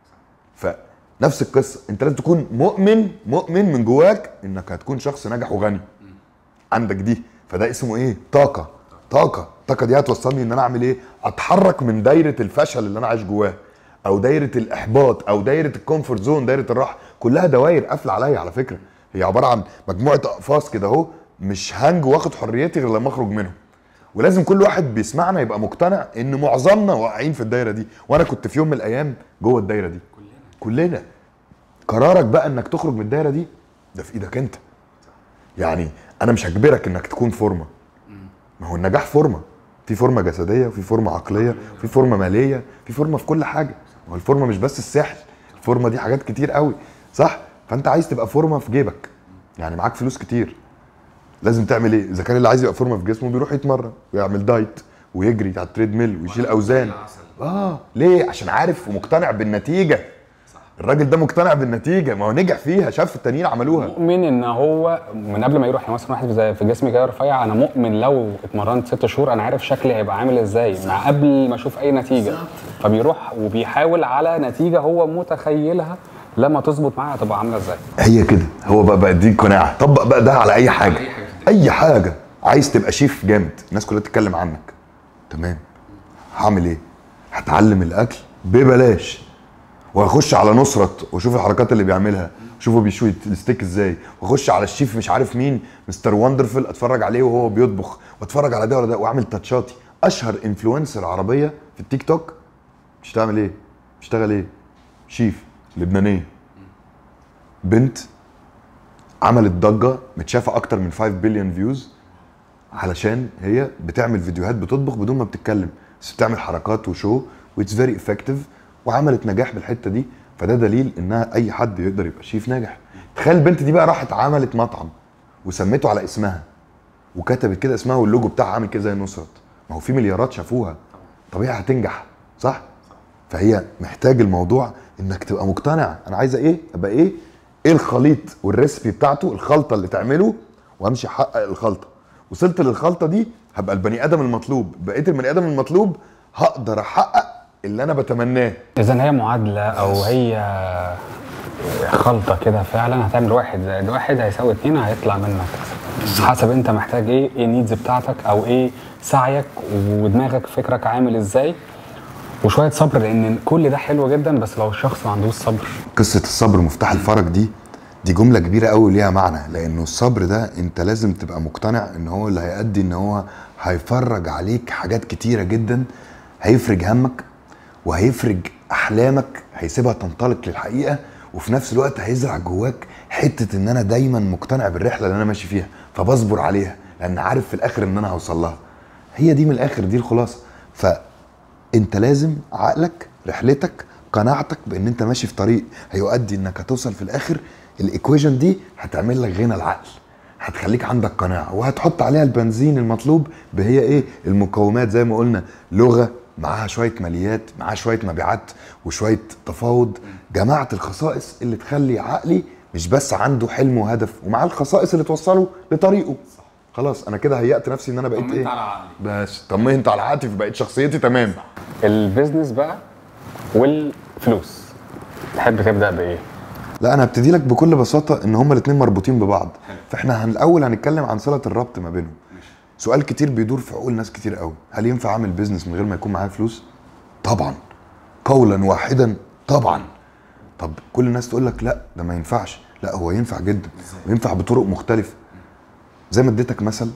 فنفس القصه انت لازم تكون مؤمن مؤمن من جواك انك هتكون شخص ناجح وغني عندك دي فده اسمه ايه طاقه طاقه الطاقه دي هتوصلني ان انا اعمل ايه اتحرك من دايره الفشل اللي انا عايش جواه او دايره الاحباط او دايره الكومفورت زون دايره الراحه كلها دوائر قافله عليا على فكره هي عباره عن مجموعه اقفاص كده اهو مش هنج واخد حريتي غير لما اخرج منهم ولازم كل واحد بيسمعنا يبقى مقتنع ان معظمنا واقعين في الدايره دي وانا كنت في يوم من الايام جوه الدايره دي كلنا كلنا قرارك بقى انك تخرج من الدايره دي ده في ايدك انت يعني انا مش هجبرك انك تكون فورمه ما هو النجاح فورمه في فورمه جسديه وفي فورمه عقليه وفي فورمه ماليه في فورمه في كل حاجه ما هو الفورمه مش بس السحر الفورمه دي حاجات كتير قوي صح فانت عايز تبقى فورمه في جيبك يعني معاك فلوس كتير لازم تعمل ايه اذا كان اللي عايز يبقى فورمه في جسمه بيروح يتمرن ويعمل دايت ويجري على التريد ميل ويشيل اوزان اه ليه عشان عارف ومقتنع بالنتيجه الراجل ده مقتنع بالنتيجه ما هو نجح فيها شاف التانيين عملوها مؤمن ان هو من قبل ما يروح يعني مثلا واحد زي في جسمي كده رفيع انا مؤمن لو اتمرنت ست شهور انا عارف شكلي هيبقى عامل ازاي مع قبل ما اشوف اي نتيجه فبيروح وبيحاول على نتيجه هو متخيلها لما تظبط معاه هتبقى عامله ازاي هي كده هو بقى بقى دي قناعه طبق بقى ده على اي حاجه أي حاجة. اي حاجه عايز تبقى شيف جامد الناس كلها تتكلم عنك تمام هعمل ايه هتعلم الاكل ببلاش وهخش على نصرت واشوف الحركات اللي بيعملها شوفوا بيشوي الستيك ازاي واخش على الشيف مش عارف مين مستر وندرفul اتفرج عليه وهو بيطبخ واتفرج على ده ولا ده واعمل تاتشاتي اشهر انفلونسر عربيه في التيك توك مش تعمل ايه بتشتغل ايه شيف لبنانيه بنت عملت ضجه متشافه اكتر من 5 بليون فيوز علشان هي بتعمل فيديوهات بتطبخ بدون ما بتتكلم بس بتعمل حركات وشو واتس فيري افكتيف وعملت نجاح بالحته دي فده دليل انها اي حد يقدر يبقى شيف ناجح تخيل البنت دي بقى راحت عملت مطعم وسميته على اسمها وكتبت كده اسمها واللوجو بتاعها عامل كده زي نصرت ما هو في مليارات شافوها طبيعي هتنجح صح فهي محتاج الموضوع انك تبقى مقتنع انا عايزه ايه ابقى ايه ايه الخليط والريسبي بتاعته الخلطه اللي تعمله وامشي احقق الخلطه وصلت للخلطه دي هبقى البني ادم المطلوب بقيت البني ادم المطلوب هقدر احقق اللي انا بتمناه اذا هي معادله او هي خلطه كده فعلا هتعمل واحد زائد واحد هيساوي اتنين هيطلع منك كذا حسب انت محتاج ايه ايه النيدز بتاعتك او ايه سعيك ودماغك فكرك عامل ازاي وشويه صبر لان كل ده حلو جدا بس لو الشخص ما عندوش صبر قصه الصبر مفتاح الفرج دي دي جمله كبيره قوي ليها معنى لانه الصبر ده انت لازم تبقى مقتنع ان هو اللي هيأدي ان هو هيفرج عليك حاجات كتيره جدا هيفرج همك وهيفرج احلامك هيسيبها تنطلق للحقيقه وفي نفس الوقت هيزرع جواك حته ان انا دايما مقتنع بالرحله اللي انا ماشي فيها فبصبر عليها لان عارف في الاخر ان انا هوصل لها هي دي من الاخر دي الخلاصه فانت لازم عقلك رحلتك قناعتك بان انت ماشي في طريق هيؤدي انك هتوصل في الاخر الايكويشن دي هتعمل لك غنى العقل هتخليك عندك قناعه وهتحط عليها البنزين المطلوب بهي ايه المقومات زي ما قلنا لغه معاها شويه ماليات معاها شويه مبيعات وشويه تفاوض جمعت الخصائص اللي تخلي عقلي مش بس عنده حلم وهدف ومعاه الخصائص اللي توصله لطريقه خلاص انا كده هيأت نفسي ان انا بقيت طمنت ايه على عقلي. بس طمنت على عقلي فبقيت شخصيتي تمام البيزنس بقى والفلوس تحب تبدا بايه لا انا هبتدي لك بكل بساطه ان هما الاثنين مربوطين ببعض فاحنا هن- الاول هنتكلم عن صله الربط ما بينهم سؤال كتير بيدور في عقول ناس كتير قوي هل ينفع اعمل بيزنس من غير ما يكون معايا فلوس طبعا قولا واحدا طبعا طب كل الناس تقول لك لا ده ما ينفعش لا هو ينفع جدا وينفع بطرق مختلفه زي ما اديتك مثل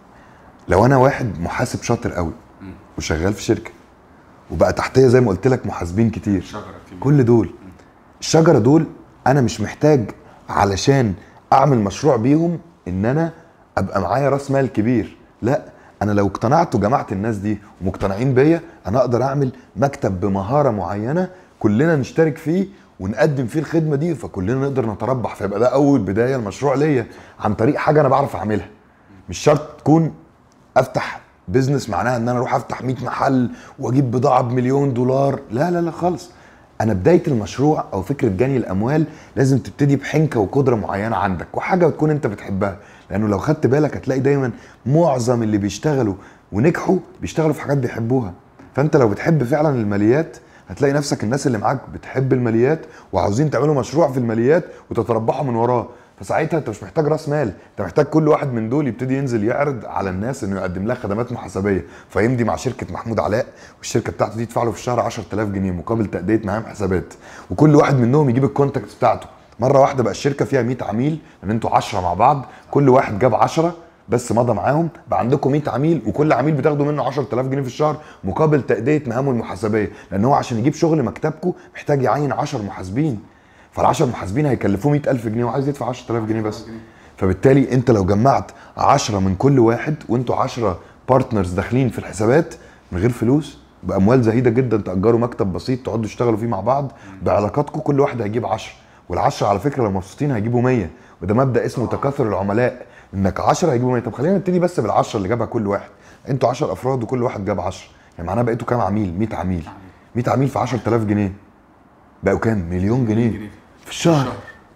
لو انا واحد محاسب شاطر قوي وشغال في شركه وبقى تحتيه زي ما قلت لك محاسبين كتير شجرة كتير. كل دول الشجره دول انا مش محتاج علشان اعمل مشروع بيهم ان انا ابقى معايا راس مال كبير لا انا لو اقتنعت وجمعت الناس دي ومقتنعين بيا انا اقدر اعمل مكتب بمهاره معينه كلنا نشترك فيه ونقدم فيه الخدمه دي فكلنا نقدر نتربح فيبقى ده اول بدايه المشروع ليا عن طريق حاجه انا بعرف اعملها مش شرط تكون افتح بيزنس معناها ان انا اروح افتح 100 محل واجيب بضاعه بمليون دولار لا لا لا خالص انا بدايه المشروع او فكره جني الاموال لازم تبتدي بحنكه وقدره معينه عندك وحاجه تكون انت بتحبها لانه لو خدت بالك هتلاقي دايما معظم اللي بيشتغلوا ونجحوا بيشتغلوا في حاجات بيحبوها فانت لو بتحب فعلا الماليات هتلاقي نفسك الناس اللي معاك بتحب الماليات وعاوزين تعملوا مشروع في الماليات وتتربحوا من وراه فساعتها انت مش محتاج راس مال انت محتاج كل واحد من دول يبتدي ينزل يعرض على الناس انه يقدم لها خدمات محاسبيه فيمضي مع شركه محمود علاء والشركه بتاعته دي تدفع له في الشهر 10000 جنيه مقابل تاديه مهام حسابات وكل واحد منهم يجيب الكونتاكت بتاعته مره واحده بقى الشركه فيها 100 عميل لان انتوا 10 مع بعض كل واحد جاب 10 بس مضى معاهم بقى عندكم 100 عميل وكل عميل بتاخدوا منه 10000 جنيه في الشهر مقابل تاديه مهامه المحاسبيه لان هو عشان يجيب شغل مكتبكم محتاج يعين 10 محاسبين فال10 محاسبين هيكلفوه 100000 جنيه وعايز يدفع 10000 جنيه بس فبالتالي انت لو جمعت 10 من كل واحد وانتوا 10 بارتنرز داخلين في الحسابات من غير فلوس باموال زهيده جدا تاجروا مكتب بسيط تقعدوا تشتغلوا فيه مع بعض بعلاقاتكم كل واحد هيجيب 10 وال10 على فكره لو مبسوطين هيجيبوا 100 وده مبدا اسمه تكاثر العملاء انك 10 هيجيبوا 100 طب خلينا نبتدي بس بال10 اللي جابها كل واحد انتوا 10 افراد وكل واحد جاب 10 يعني معناها بقيتوا كام عميل 100 عميل 100 عميل في 10000 جنيه بقوا كام مليون جنيه في الشهر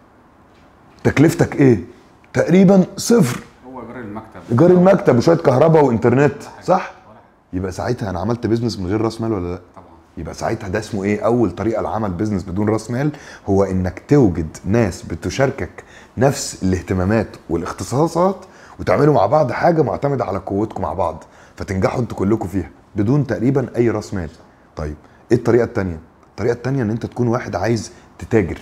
تكلفتك ايه تقريبا صفر هو ايجار المكتب ايجار المكتب وشويه كهرباء وانترنت صح يبقى ساعتها انا عملت بيزنس من غير راس مال ولا لا طبعا يبقى ساعتها ده اسمه ايه اول طريقه لعمل بيزنس بدون راس مال هو انك توجد ناس بتشاركك نفس الاهتمامات والاختصاصات وتعملوا مع بعض حاجه معتمده على قوتكم مع بعض فتنجحوا انتوا كلكم فيها بدون تقريبا اي راس مال طيب ايه الطريقه التانية الطريقه التانية ان انت تكون واحد عايز تتاجر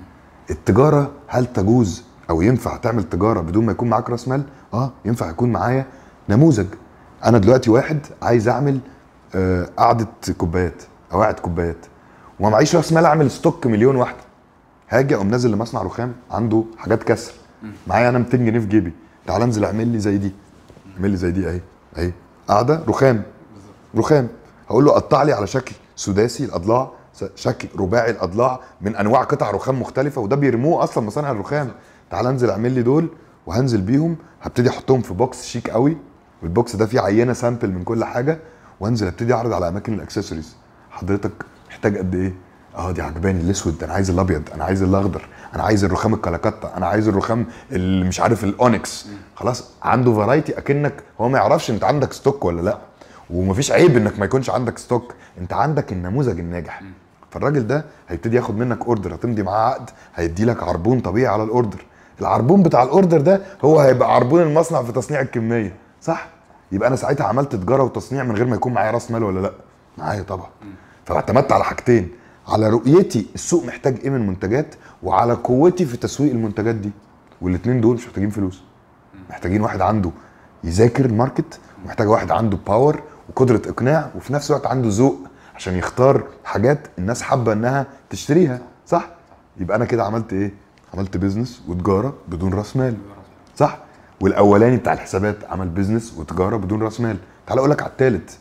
التجاره هل تجوز او ينفع تعمل تجاره بدون ما يكون معاك راس مال اه ينفع يكون معايا نموذج انا دلوقتي واحد عايز اعمل آه، قعده كوبايات او قعده كوبايات وما معيش راس مال اعمل ستوك مليون واحده هاجي اقوم نازل لمصنع رخام عنده حاجات كسر معايا انا 200 جنيه في جيبي تعال انزل اعمل لي زي دي اعمل لي زي دي اهي اهي قاعده رخام رخام هقول له قطع لي على شكل سداسي الاضلاع س- شكل رباعي الاضلاع من انواع قطع رخام مختلفه وده بيرموه اصلا مصانع الرخام تعال انزل اعمل لي دول وهنزل بيهم هبتدي احطهم في بوكس شيك قوي والبوكس ده فيه عينه سامبل من كل حاجه وانزل ابتدي اعرض على اماكن الاكسسوارز حضرتك محتاج قد ايه اه دي عجباني الاسود انا عايز الابيض انا عايز الاخضر انا عايز الرخام الكلاكتا انا عايز الرخام اللي مش عارف الاونكس خلاص عنده فرايتي اكنك هو ما يعرفش انت عندك ستوك ولا لا ومفيش عيب انك ما يكونش عندك ستوك انت عندك النموذج الناجح فالراجل ده هيبتدي ياخد منك اوردر هتمضي معاه عقد هيدي لك عربون طبيعي على الاوردر العربون بتاع الاوردر ده هو هيبقى عربون المصنع في تصنيع الكميه صح يبقى انا ساعتها عملت تجاره وتصنيع من غير ما يكون معايا راس مال ولا لا معايا طبعا فاعتمدت على حاجتين على رؤيتي السوق محتاج ايه من منتجات وعلى قوتي في تسويق المنتجات دي والاثنين دول مش محتاجين فلوس محتاجين واحد عنده يذاكر الماركت ومحتاج واحد عنده باور وقدره اقناع وفي نفس الوقت عنده ذوق عشان يختار حاجات الناس حابه انها تشتريها صح يبقى انا كده عملت ايه عملت بيزنس وتجاره بدون راس مال صح والاولاني بتاع الحسابات عمل بيزنس وتجاره بدون راس مال تعال اقول لك على الثالث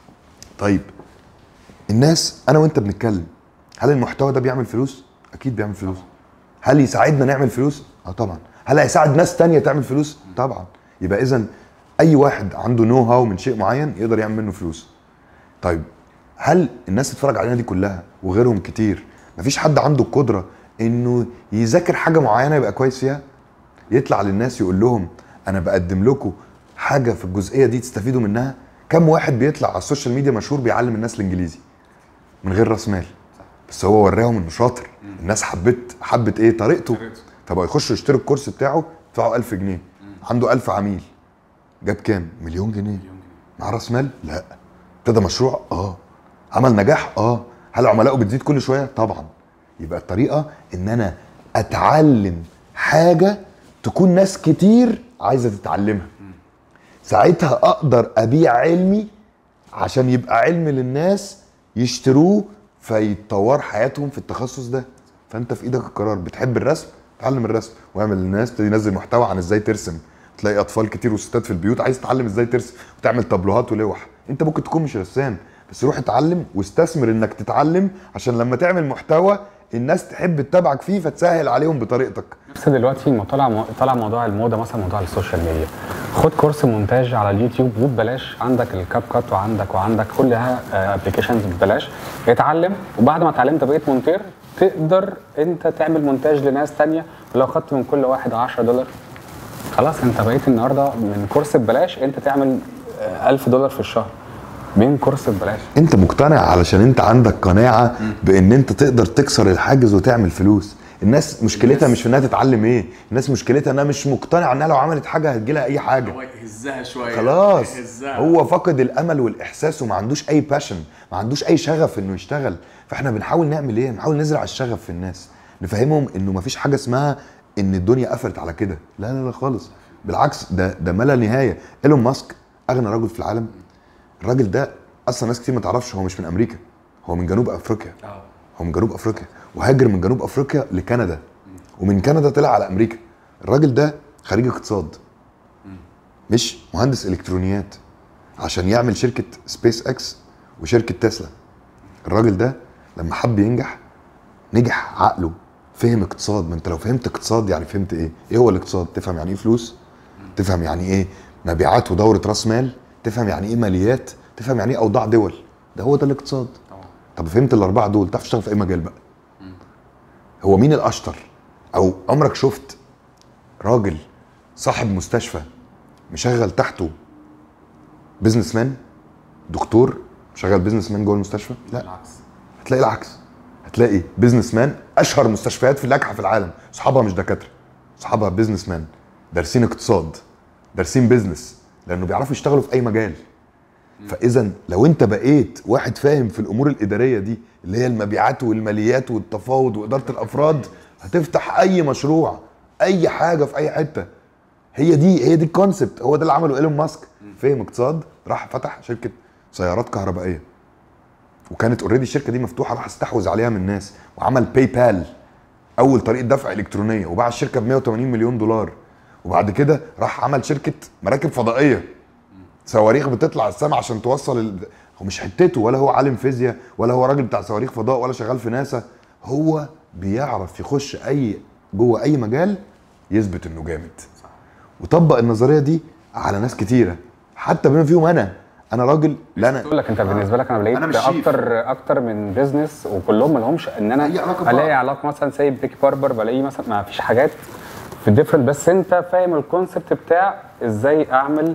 طيب الناس انا وانت بنتكلم هل المحتوى ده بيعمل فلوس اكيد بيعمل فلوس هل يساعدنا نعمل فلوس اه طبعا هل هيساعد ناس تانية تعمل فلوس طبعا يبقى اذا اي واحد عنده نو هاو من شيء معين يقدر يعمل منه فلوس طيب هل الناس تتفرج علينا دي كلها وغيرهم كتير مفيش حد عنده القدره انه يذاكر حاجه معينه يبقى كويس فيها يطلع للناس يقول لهم انا بقدم لكم حاجه في الجزئيه دي تستفيدوا منها كم واحد بيطلع على السوشيال ميديا مشهور بيعلم الناس الانجليزي من غير راس مال بس هو وراهم انه شاطر الناس حبت حبت ايه طريقته طريقته. طب يخشوا يشتروا الكورس بتاعه يدفعوا 1000 جنيه عنده 1000 عميل جاب كام مليون جنيه مع راس مال لا ابتدى مشروع اه عمل نجاح اه هل عملائه بتزيد كل شويه طبعا يبقى الطريقه ان انا اتعلم حاجه تكون ناس كتير عايزه تتعلمها ساعتها اقدر ابيع علمي عشان يبقى علم للناس يشتروه فيتطور حياتهم في التخصص ده فانت في ايدك القرار بتحب الرسم اتعلم الرسم واعمل للناس ابتدي ينزل محتوى عن ازاي ترسم تلاقي اطفال كتير وستات في البيوت عايز تتعلم ازاي ترسم وتعمل تابلوهات ولوح انت ممكن تكون مش رسام بس روح اتعلم واستثمر انك تتعلم عشان لما تعمل محتوى الناس تحب تتابعك فيه فتسهل عليهم بطريقتك بس دلوقتي ما طلع طلع موضوع الموضه مثلا موضوع السوشيال ميديا خد كورس مونتاج على اليوتيوب وببلاش عندك الكاب كات وعندك وعندك كلها ابلكيشنز ببلاش اتعلم وبعد ما اتعلمت بقيت مونتير تقدر انت تعمل مونتاج لناس تانية ولو خدت من كل واحد 10 دولار خلاص انت بقيت النهارده من كورس ببلاش انت تعمل آه، 1000 دولار في الشهر من كورس ببلاش انت مقتنع علشان انت عندك قناعه بان انت تقدر تكسر الحاجز وتعمل فلوس الناس مشكلتها مش في انها تتعلم ايه الناس مشكلتها انها مش مقتنعه انها لو عملت حاجه هتجيلها اي حاجه هو يهزها شويه خلاص يهزها هو فقد الامل والاحساس وما عندوش اي باشن ما عندوش اي شغف انه يشتغل فاحنا بنحاول نعمل ايه بنحاول نزرع الشغف في الناس نفهمهم انه ما فيش حاجه اسمها ان الدنيا قفلت على كده لا لا لا خالص بالعكس ده ده ما لا نهايه ايلون ماسك اغنى رجل في العالم الراجل ده اصلا ناس كتير ما تعرفش هو مش من امريكا هو من جنوب افريقيا اه هو من جنوب افريقيا وهاجر من جنوب افريقيا لكندا ومن كندا طلع على امريكا الراجل ده خريج اقتصاد مش مهندس الكترونيات عشان يعمل شركه سبيس اكس وشركه تسلا الراجل ده لما حب ينجح نجح عقله فهم اقتصاد ما انت لو فهمت اقتصاد يعني فهمت ايه ايه هو الاقتصاد تفهم يعني ايه فلوس تفهم يعني ايه مبيعات ودوره راس مال تفهم يعني ايه ماليات تفهم يعني ايه اوضاع دول ده هو ده الاقتصاد طبعا طب فهمت الاربعه دول تعرف تشتغل في اي مجال بقى هو مين الاشطر او عمرك شفت راجل صاحب مستشفى مشغل تحته بيزنس مان دكتور مشغل بيزنس مان جوه المستشفى لا بالعكس هتلاقي العكس هتلاقي بيزنس مان اشهر مستشفيات في الناجحه في العالم اصحابها مش دكاتره اصحابها بيزنس مان دارسين اقتصاد دارسين بيزنس لانه بيعرفوا يشتغلوا في اي مجال فاذا لو انت بقيت واحد فاهم في الامور الاداريه دي اللي هي المبيعات والماليات والتفاوض واداره الافراد هتفتح اي مشروع اي حاجه في اي حته هي دي هي دي الكونسبت هو ده اللي عمله ايلون ماسك فهم اقتصاد راح فتح شركه سيارات كهربائيه وكانت اوريدي الشركه دي مفتوحه راح استحوذ عليها من الناس وعمل باي بال اول طريقه دفع الكترونيه وباع الشركه ب 180 مليون دولار وبعد كده راح عمل شركه مراكب فضائيه صواريخ بتطلع السماء عشان توصل ال... هو مش حتته ولا هو عالم فيزياء ولا هو راجل بتاع صواريخ فضاء ولا شغال في ناسا هو بيعرف يخش اي جوه اي مجال يثبت انه جامد وطبق النظريه دي على ناس كتيره حتى بما فيهم انا انا راجل لا انا اقول لك انت بالنسبه لك انا لقيت أنا مش شيف. اكتر اكتر من بيزنس وكلهم ما لهمش ان انا أي علاقة ببعض. الاقي علاقه مثلا زي بيك باربر بلاقي مثلا ما فيش حاجات في ديفرنت بس انت فاهم الكونسبت بتاع ازاي اعمل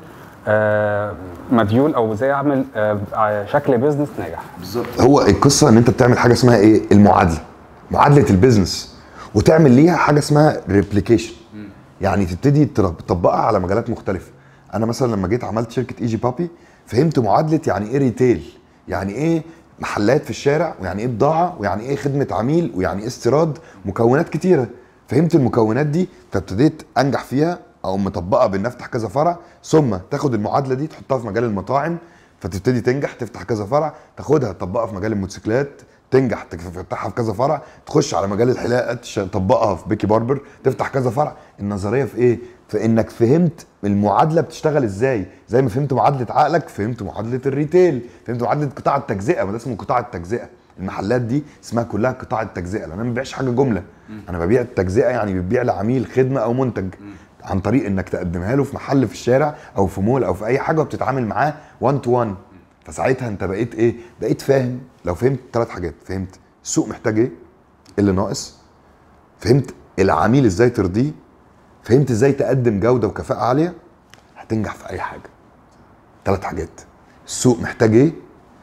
آه مديول او ازاي اعمل آه شكل بيزنس ناجح بالظبط هو القصه ان انت بتعمل حاجه اسمها ايه المعادله معادله البيزنس وتعمل ليها حاجه اسمها ريبليكيشن يعني تبتدي تر- تطبقها على مجالات مختلفه انا مثلا لما جيت عملت شركه ايجي بابي فهمت معادله يعني ايه ريتيل يعني ايه محلات في الشارع ويعني ايه بضاعه ويعني ايه خدمه عميل ويعني ايه استيراد مكونات كتيره فهمت المكونات دي فابتديت انجح فيها او مطبقها بان افتح كذا فرع ثم تاخد المعادله دي تحطها في مجال المطاعم فتبتدي تنجح تفتح كذا فرع تاخدها تطبقها في مجال الموتوسيكلات تنجح تفتحها في كذا فرع تخش على مجال الحلاقه تش- تطبقها في بيكي باربر تفتح كذا فرع النظريه في ايه في انك فهمت المعادله بتشتغل ازاي زي ما فهمت معادله عقلك فهمت معادله الريتيل فهمت معادله قطاع التجزئه ما ده اسمه قطاع التجزئه المحلات دي اسمها كلها قطاع التجزئه لان انا ما ببيعش حاجه جمله انا ببيع التجزئه يعني بتبيع لعميل خدمه او منتج عن طريق انك تقدمها له في محل في الشارع او في مول او في اي حاجه وبتتعامل معاه 1 تو 1 فساعتها انت بقيت ايه بقيت فاهم لو فهمت ثلاث حاجات فهمت السوق محتاج ايه إيه اللي ناقص فهمت العميل ازاي ترضيه فهمت ازاي تقدم جوده وكفاءه عاليه هتنجح في اي حاجه ثلاث حاجات السوق محتاج ايه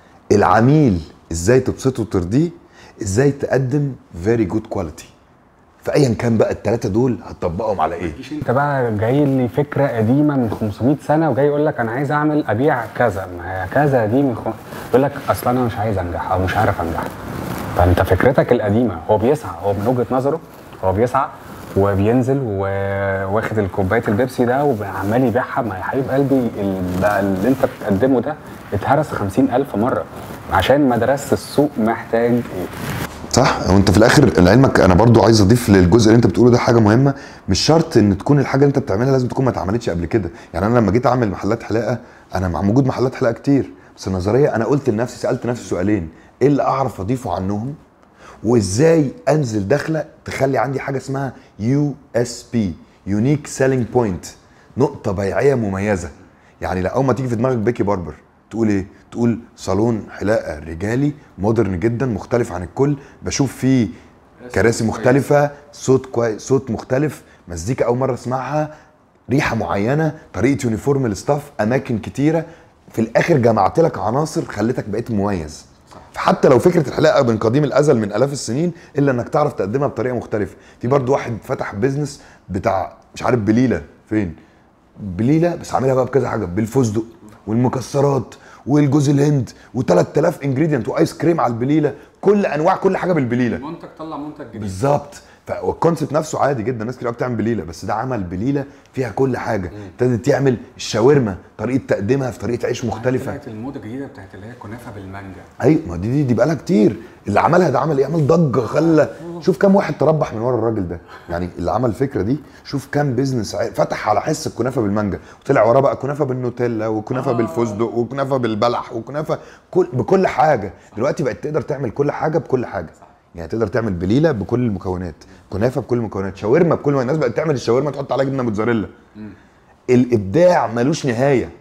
العميل ازاي تبسطه وترضيه ازاي تقدم فيري جود كواليتي فايا كان بقى الثلاثه دول هتطبقهم على ايه انت بقى جاي لي فكره قديمه من 500 سنه وجاي يقول لك انا عايز اعمل ابيع كذا ما هي كذا دي من خم... يقول لك اصل انا مش عايز انجح او مش عارف انجح فانت فكرتك القديمه هو بيسعى هو من وجهه نظره هو بيسعى وبينزل وواخد الكوبايه البيبسي ده وعمال يبيعها ما يا حبيب قلبي ال- بقى اللي انت بتقدمه ده اتهرس 50000 مره عشان ما درست السوق محتاج ايه صح وانت في الاخر لعلمك انا برضو عايز اضيف للجزء اللي انت بتقوله ده حاجه مهمه مش شرط ان تكون الحاجه اللي انت بتعملها لازم تكون ما اتعملتش قبل كده يعني انا لما جيت اعمل محلات حلاقه انا مع موجود محلات حلاقه كتير بس النظريه انا قلت لنفسي سالت نفسي سؤالين ايه اللي اعرف اضيفه عنهم وازاي انزل دخله تخلي عندي حاجه اسمها يو اس بي يونيك سيلينج بوينت نقطه بيعيه مميزه يعني لو اول ما تيجي في دماغك بيكي باربر تقول ايه تقول صالون حلاقه رجالي مودرن جدا مختلف عن الكل بشوف فيه كراسي مختلفه صوت كويس صوت مختلف مزيكا اول مره اسمعها ريحه معينه طريقه يونيفورم الستاف اماكن كتيره في الاخر جمعت لك عناصر خلتك بقيت مميز فحتى لو فكره الحلاقه من قديم الازل من الاف السنين الا انك تعرف تقدمها بطريقه مختلفه في برضو واحد فتح بيزنس بتاع مش عارف بليله فين بليله بس عاملها بقى بكذا حاجه بالفستق والمكسرات والجوز الهند و3000 انجريدينت وايس كريم على البليله كل انواع كل حاجه بالبليله منتج طلع منتج جديد بالظبط فالكونسيبت نفسه عادي جدا ناس كتير قوي بتعمل بليله بس ده عمل بليله فيها كل حاجه ابتدت تعمل الشاورما طريقه تقديمها في طريقه عيش مختلفه طلعت الموضه الجديده بتاعت اللي هي كنافه بالمانجا ايوه ما دي دي, دي بقالها كتير اللي عملها ده عمل ايه عمل ضجه خلى شوف كام واحد تربح من ورا الراجل ده يعني اللي عمل الفكره دي شوف كام بيزنس ع- فتح على حس الكنافه بالمانجا وطلع وراه بقى كنافه بالنوتيلا وكنافه آه. بالفستق وكنافه بالبلح وكنافه كل بكل حاجه دلوقتي بقت تقدر تعمل كل حاجه بكل حاجه يعني تقدر تعمل بليله بكل المكونات كنافه بكل المكونات شاورما بكل الناس بقت تعمل الشاورما تحط عليها جبنه موتزاريلا الابداع ملوش نهايه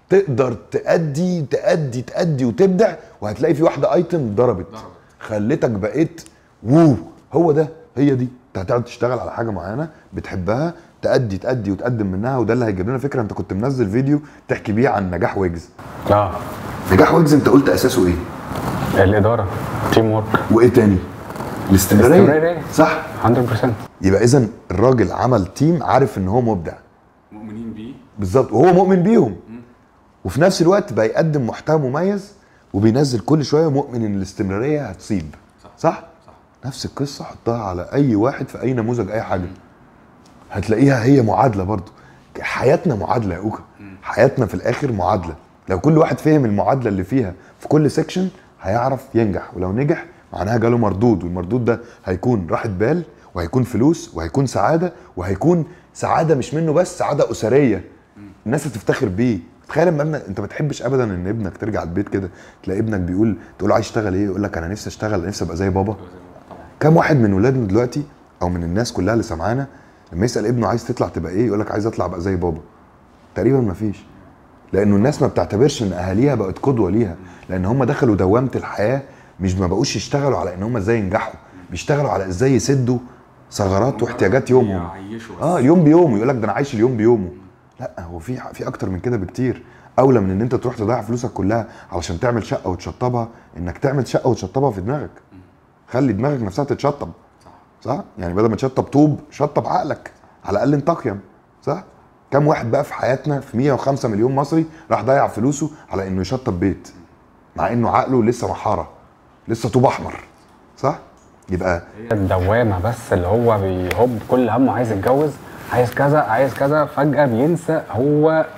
تقدر تأدي تأدي تأدي وتبدع وهتلاقي في واحده ايتم ضربت خلتك بقيت وو هو ده هي دي انت هتقعد تشتغل على حاجه معينه بتحبها تأدي تأدي وتقدم منها وده اللي هيجيب لنا فكره انت كنت منزل فيديو تحكي بيه عن نجاح ويجز اه نجاح ويجز انت قلت اساسه ايه الاداره تيم ورك وايه تاني الاستمراريه الاستمرارية. صح 100% يبقى اذا الراجل عمل تيم عارف ان هو مبدع مؤمنين بيه بالظبط وهو مؤمن بيهم وفي نفس الوقت بقى يقدم محتوى مميز وبينزل كل شويه مؤمن ان الاستمراريه هتصيب صح صح, صح. نفس القصه حطها على اي واحد في اي نموذج اي حاجه هتلاقيها هي معادله برضو حياتنا معادله يا اوكا حياتنا في الاخر معادله لو كل واحد فهم المعادله اللي فيها في كل سيكشن هيعرف ينجح ولو نجح معناها جاله مردود والمردود ده هيكون راحه بال وهيكون فلوس وهيكون سعاده وهيكون سعاده مش منه بس سعاده اسريه الناس هتفتخر بيه تخيل لما ابنك انت ما تحبش ابدا ان ابنك ترجع البيت كده تلاقي ابنك بيقول تقول له عايز تشتغل ايه يقول لك انا نفسي اشتغل نفسي ابقى زي بابا كم واحد من ولادنا دلوقتي او من الناس كلها اللي سمعانا لما يسال ابنه عايز تطلع تبقى ايه يقول لك عايز اطلع ابقى زي بابا تقريبا ما فيش لانه الناس ما بتعتبرش ان اهاليها بقت قدوه ليها لان هم دخلوا دوامه الحياه مش ما بقوش يشتغلوا على ان هم ازاي ينجحوا بيشتغلوا على ازاي يسدوا ثغرات واحتياجات يومهم يعيشوا بس. اه يوم بيومه يقول لك ده انا عايش اليوم بيومه لا هو في في اكتر من كده بكتير اولى من ان انت تروح تضيع فلوسك كلها علشان تعمل شقه وتشطبها انك تعمل شقه وتشطبها في دماغك خلي دماغك نفسها تتشطب صح يعني بدل ما تشطب طوب شطب عقلك على الاقل انت اقيم صح كم واحد بقى في حياتنا في 105 مليون مصري راح ضيع فلوسه على انه يشطب بيت مع انه عقله لسه محاره لسه طوب احمر صح يبقى هي الدوامه بس اللي هو بيهب كل همه عايز يتجوز عايز كذا عايز كذا فجاه بينسى هو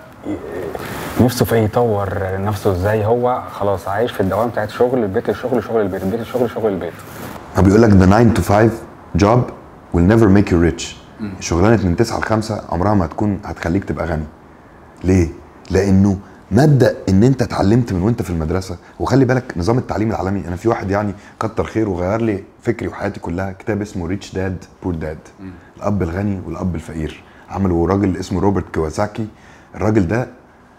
ي- نفسه في ايه يطور نفسه ازاي هو خلاص عايش في الدوامه بتاعت شغل البيت الشغل شغل البيت البيت الشغل شغل البيت هو بيقول لك the 9 to 5 job will never make you rich شغلانه من 9 ل 5 عمرها ما هتكون هتخليك تبقى غني ليه لانه مبدا ان انت اتعلمت من وانت في المدرسه وخلي بالك نظام التعليم العالمي انا في واحد يعني كتر خيره وغير لي فكري وحياتي كلها كتاب اسمه ريتش داد بور داد الاب الغني والاب الفقير عمله راجل اسمه روبرت كواساكي الراجل ده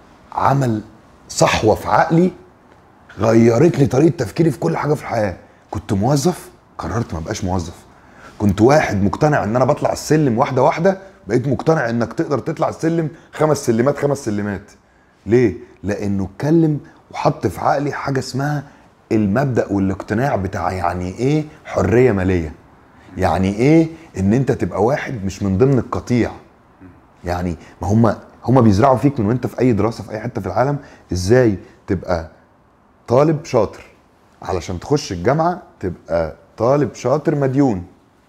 عمل صحوه في عقلي غيرت لي طريقه تفكيري في كل حاجه في الحياه كنت موظف قررت ما ابقاش موظف كنت واحد مقتنع ان انا بطلع السلم واحده واحده بقيت مقتنع انك تقدر تطلع السلم خمس سلمات خمس سلمات ليه لانه اتكلم وحط في عقلي حاجه اسمها المبدا والاقتناع بتاع يعني ايه حريه ماليه يعني ايه ان انت تبقى واحد مش من ضمن القطيع يعني ما هم هم بيزرعوا فيك من وانت في اي دراسه في اي حته في العالم ازاي تبقى طالب شاطر علشان تخش الجامعه تبقى طالب شاطر مديون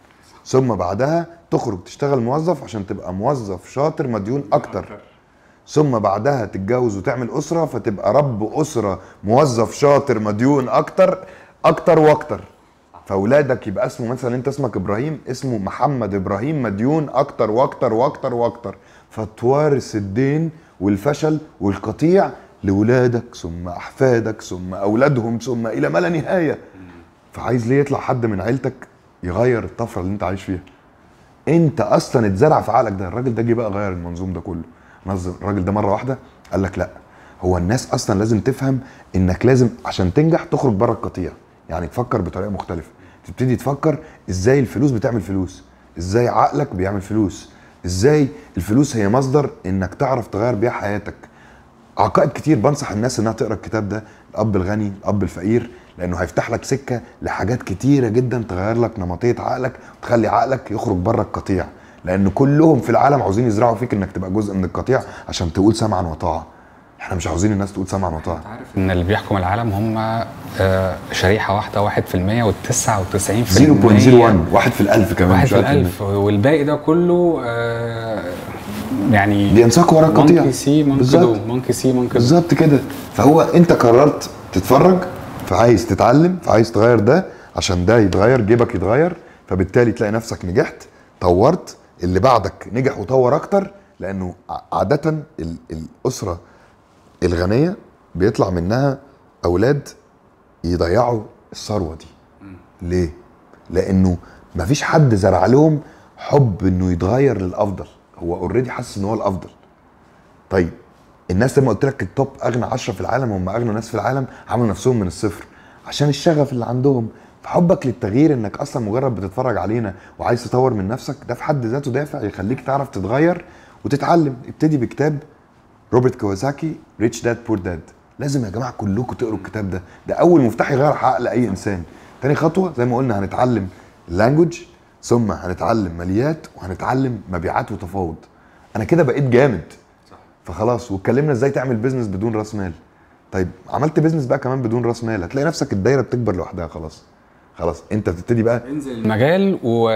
ثم بعدها تخرج تشتغل موظف عشان تبقى موظف شاطر مديون اكتر ثم بعدها تتجوز وتعمل اسره فتبقى رب اسره موظف شاطر مديون اكتر اكتر واكتر فاولادك يبقى اسمه مثلا انت اسمك ابراهيم اسمه محمد ابراهيم مديون اكتر واكتر واكتر واكتر فتوارث الدين والفشل والقطيع لاولادك ثم احفادك ثم اولادهم ثم الى ما لا نهايه فعايز ليه يطلع حد من عيلتك يغير الطفره اللي انت عايش فيها انت اصلا اتزرع في عقلك ده الراجل ده جه بقى غير المنظوم ده كله نظم الراجل ده مره واحده قال لك لا هو الناس اصلا لازم تفهم انك لازم عشان تنجح تخرج بره القطيع يعني تفكر بطريقه مختلفه تبتدي تفكر ازاي الفلوس بتعمل فلوس ازاي عقلك بيعمل فلوس ازاي الفلوس هي مصدر انك تعرف تغير بيها حياتك عقائد كتير بنصح الناس انها تقرا الكتاب ده الاب الغني الاب الفقير لانه هيفتح لك سكه لحاجات كتيره جدا تغير لك نمطيه عقلك وتخلي عقلك يخرج بره القطيع لان كلهم في العالم عاوزين يزرعوا فيك انك تبقى جزء من القطيع عشان تقول سمعا وطاعه احنا مش عاوزين الناس تقول سمعا وطاعه عارف ان اللي بيحكم العالم هم آه، شريحه واحده 1% وال99% 0.01 واحد في الالف كمان واحد مش في واحد الألف والباقي ده كله آه، يعني بينساقوا ورا القطيع مونكي سي مونكي بالظبط. دو مونكي سي مونكي دو بالظبط كده فهو انت قررت تتفرج فعايز تتعلم فعايز تغير ده عشان ده يتغير جيبك يتغير فبالتالي تلاقي نفسك نجحت طورت اللي بعدك نجح وطور اكتر لانه ع- عاده ال- الاسره الغنيه بيطلع منها اولاد يضيعوا الثروه دي ليه لانه مفيش حد زرع لهم حب انه يتغير للافضل هو اوريدي حاسس ان هو الافضل طيب الناس زي ما قلت لك التوب اغنى 10 في العالم هم اغنى ناس في العالم عملوا نفسهم من الصفر عشان الشغف اللي عندهم فحبك للتغيير انك اصلا مجرد بتتفرج علينا وعايز تطور من نفسك ده في حد ذاته دافع يخليك تعرف تتغير وتتعلم ابتدي بكتاب روبرت كوازاكي ريتش داد بور داد لازم يا جماعه كلكم تقروا الكتاب ده ده اول مفتاح يغير عقل اي انسان تاني خطوه زي ما قلنا هنتعلم اللانجوج ثم هنتعلم ماليات وهنتعلم مبيعات وتفاوض انا كده بقيت جامد فخلاص واتكلمنا ازاي تعمل بيزنس بدون راس مال طيب عملت بيزنس بقى كمان بدون راس مال هتلاقي نفسك الدايره بتكبر لوحدها خلاص خلاص انت بتبتدي بقى انزل المجال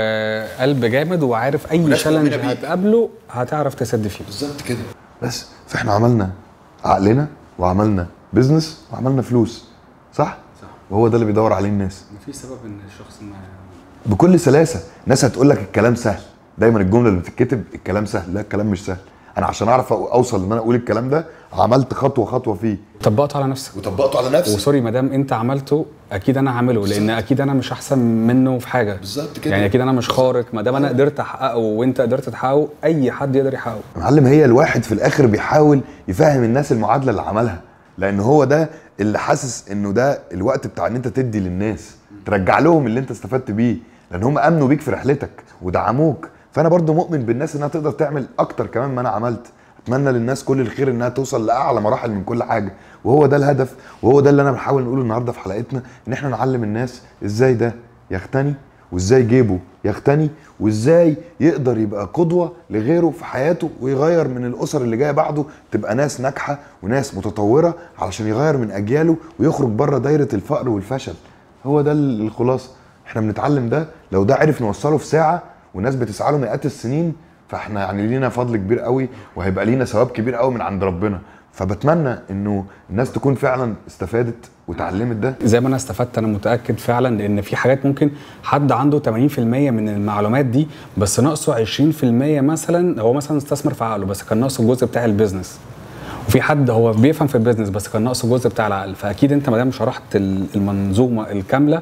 وقلب جامد وعارف اي وناس تشالنج مؤمنة بيك. هتقابله هتعرف تسد فيه بالظبط كده بس فاحنا عملنا عقلنا وعملنا بيزنس وعملنا فلوس صح؟ صح. وهو ده اللي بيدور عليه الناس مفيش سبب ان الشخص ما بكل سلاسه ناس هتقول لك الكلام سهل دايما الجمله اللي بتتكتب الكلام سهل لا الكلام مش سهل انا عشان اعرف أو- اوصل ان انا اقول الكلام ده عملت خطوه خطوه فيه طبقته على نفسك وطبقته على نفسي وسوري ما دام انت عملته اكيد انا هعمله لان اكيد انا مش احسن منه في حاجه بالظبط كده. يعني اكيد انا مش خارق ما دام انا قدرت احققه وانت قدرت تحققه اي حد يقدر يحققه يا معلم هي الواحد في الاخر بيحاول يفهم الناس المعادله اللي عملها لان هو ده اللي حاسس انه ده الوقت بتاع ان انت تدي للناس ترجع لهم اللي انت استفدت بيه لان هم امنوا بيك في رحلتك ودعموك فانا برضو مؤمن بالناس انها تقدر تعمل اكتر كمان ما انا عملت اتمنى للناس كل الخير انها توصل لاعلى مراحل من كل حاجه وهو ده الهدف وهو ده اللي انا بحاول نقوله النهارده في حلقتنا ان احنا نعلم الناس ازاي ده يغتني وازاي جيبه يغتني وازاي يقدر يبقى قدوه لغيره في حياته ويغير من الاسر اللي جايه بعده تبقى ناس ناجحه وناس متطوره علشان يغير من اجياله ويخرج بره دايره الفقر والفشل هو ده الخلاصه احنا بنتعلم ده لو ده عرف نوصله في ساعه والناس بتسعى له مئات السنين فاحنا يعني لينا فضل كبير قوي وهيبقى لينا ثواب كبير قوي من عند ربنا فبتمنى انه الناس تكون فعلا استفادت وتعلمت ده زي ما انا استفدت انا متاكد فعلا لان في حاجات ممكن حد عنده 80% من المعلومات دي بس ناقصه 20% مثلا هو مثلا استثمر في عقله بس كان ناقصه الجزء بتاع البيزنس وفي حد هو بيفهم في البيزنس بس كان ناقصه الجزء بتاع العقل فاكيد انت ما دام شرحت ال- المنظومه الكامله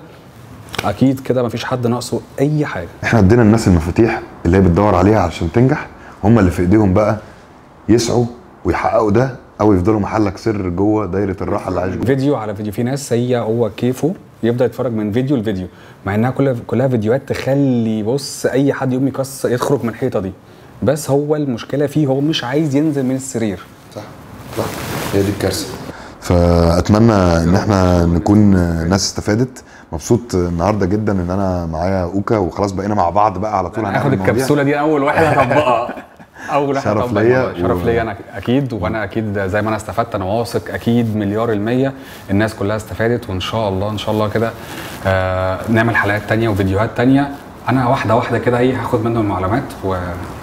اكيد كده ما فيش حد ناقصه اي حاجه احنا ادينا الناس المفاتيح اللي هي بتدور عليها عشان تنجح هم اللي في ايديهم بقى يسعوا ويحققوا ده او يفضلوا محلك سر جوه دايره الراحه اللي عايش جوه فيديو على فيديو في ناس هي هو كيفه يفضل يتفرج من فيديو لفيديو مع انها كلها كلها فيديوهات تخلي بص اي حد يقوم يكسر يخرج من الحيطه دي بس هو المشكله فيه هو مش عايز ينزل من السرير صح صح هي دي الكارثه فاتمنى ان احنا نكون ناس استفادت مبسوط النهارده جدا ان انا معايا اوكا وخلاص بقينا مع بعض بقى على طول انا هاخد هنعمل مواضيع. الكبسوله دي اول واحد هطبقها اول واحد شرف هطبق ليا الموضوع. شرف و- ليا انا اكيد وانا اكيد زي ما انا استفدت انا واثق اكيد مليار المية الناس كلها استفادت وان شاء الله ان شاء الله كده آه نعمل حلقات تانية وفيديوهات تانية انا واحده واحده كده ايه هاخد منهم المعلومات و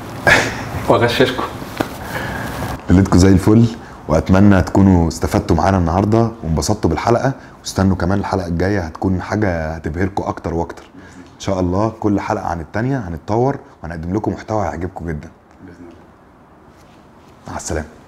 واغششكم ليلتكم زي الفل واتمنى تكونوا استفدتوا معانا النهارده وانبسطتوا بالحلقه واستنوا كمان الحلقه الجايه هتكون حاجه هتبهركم اكتر واكتر ان شاء الله كل حلقه عن التانيه هنتطور وهنقدم لكم محتوى هيعجبكم جدا مع السلامه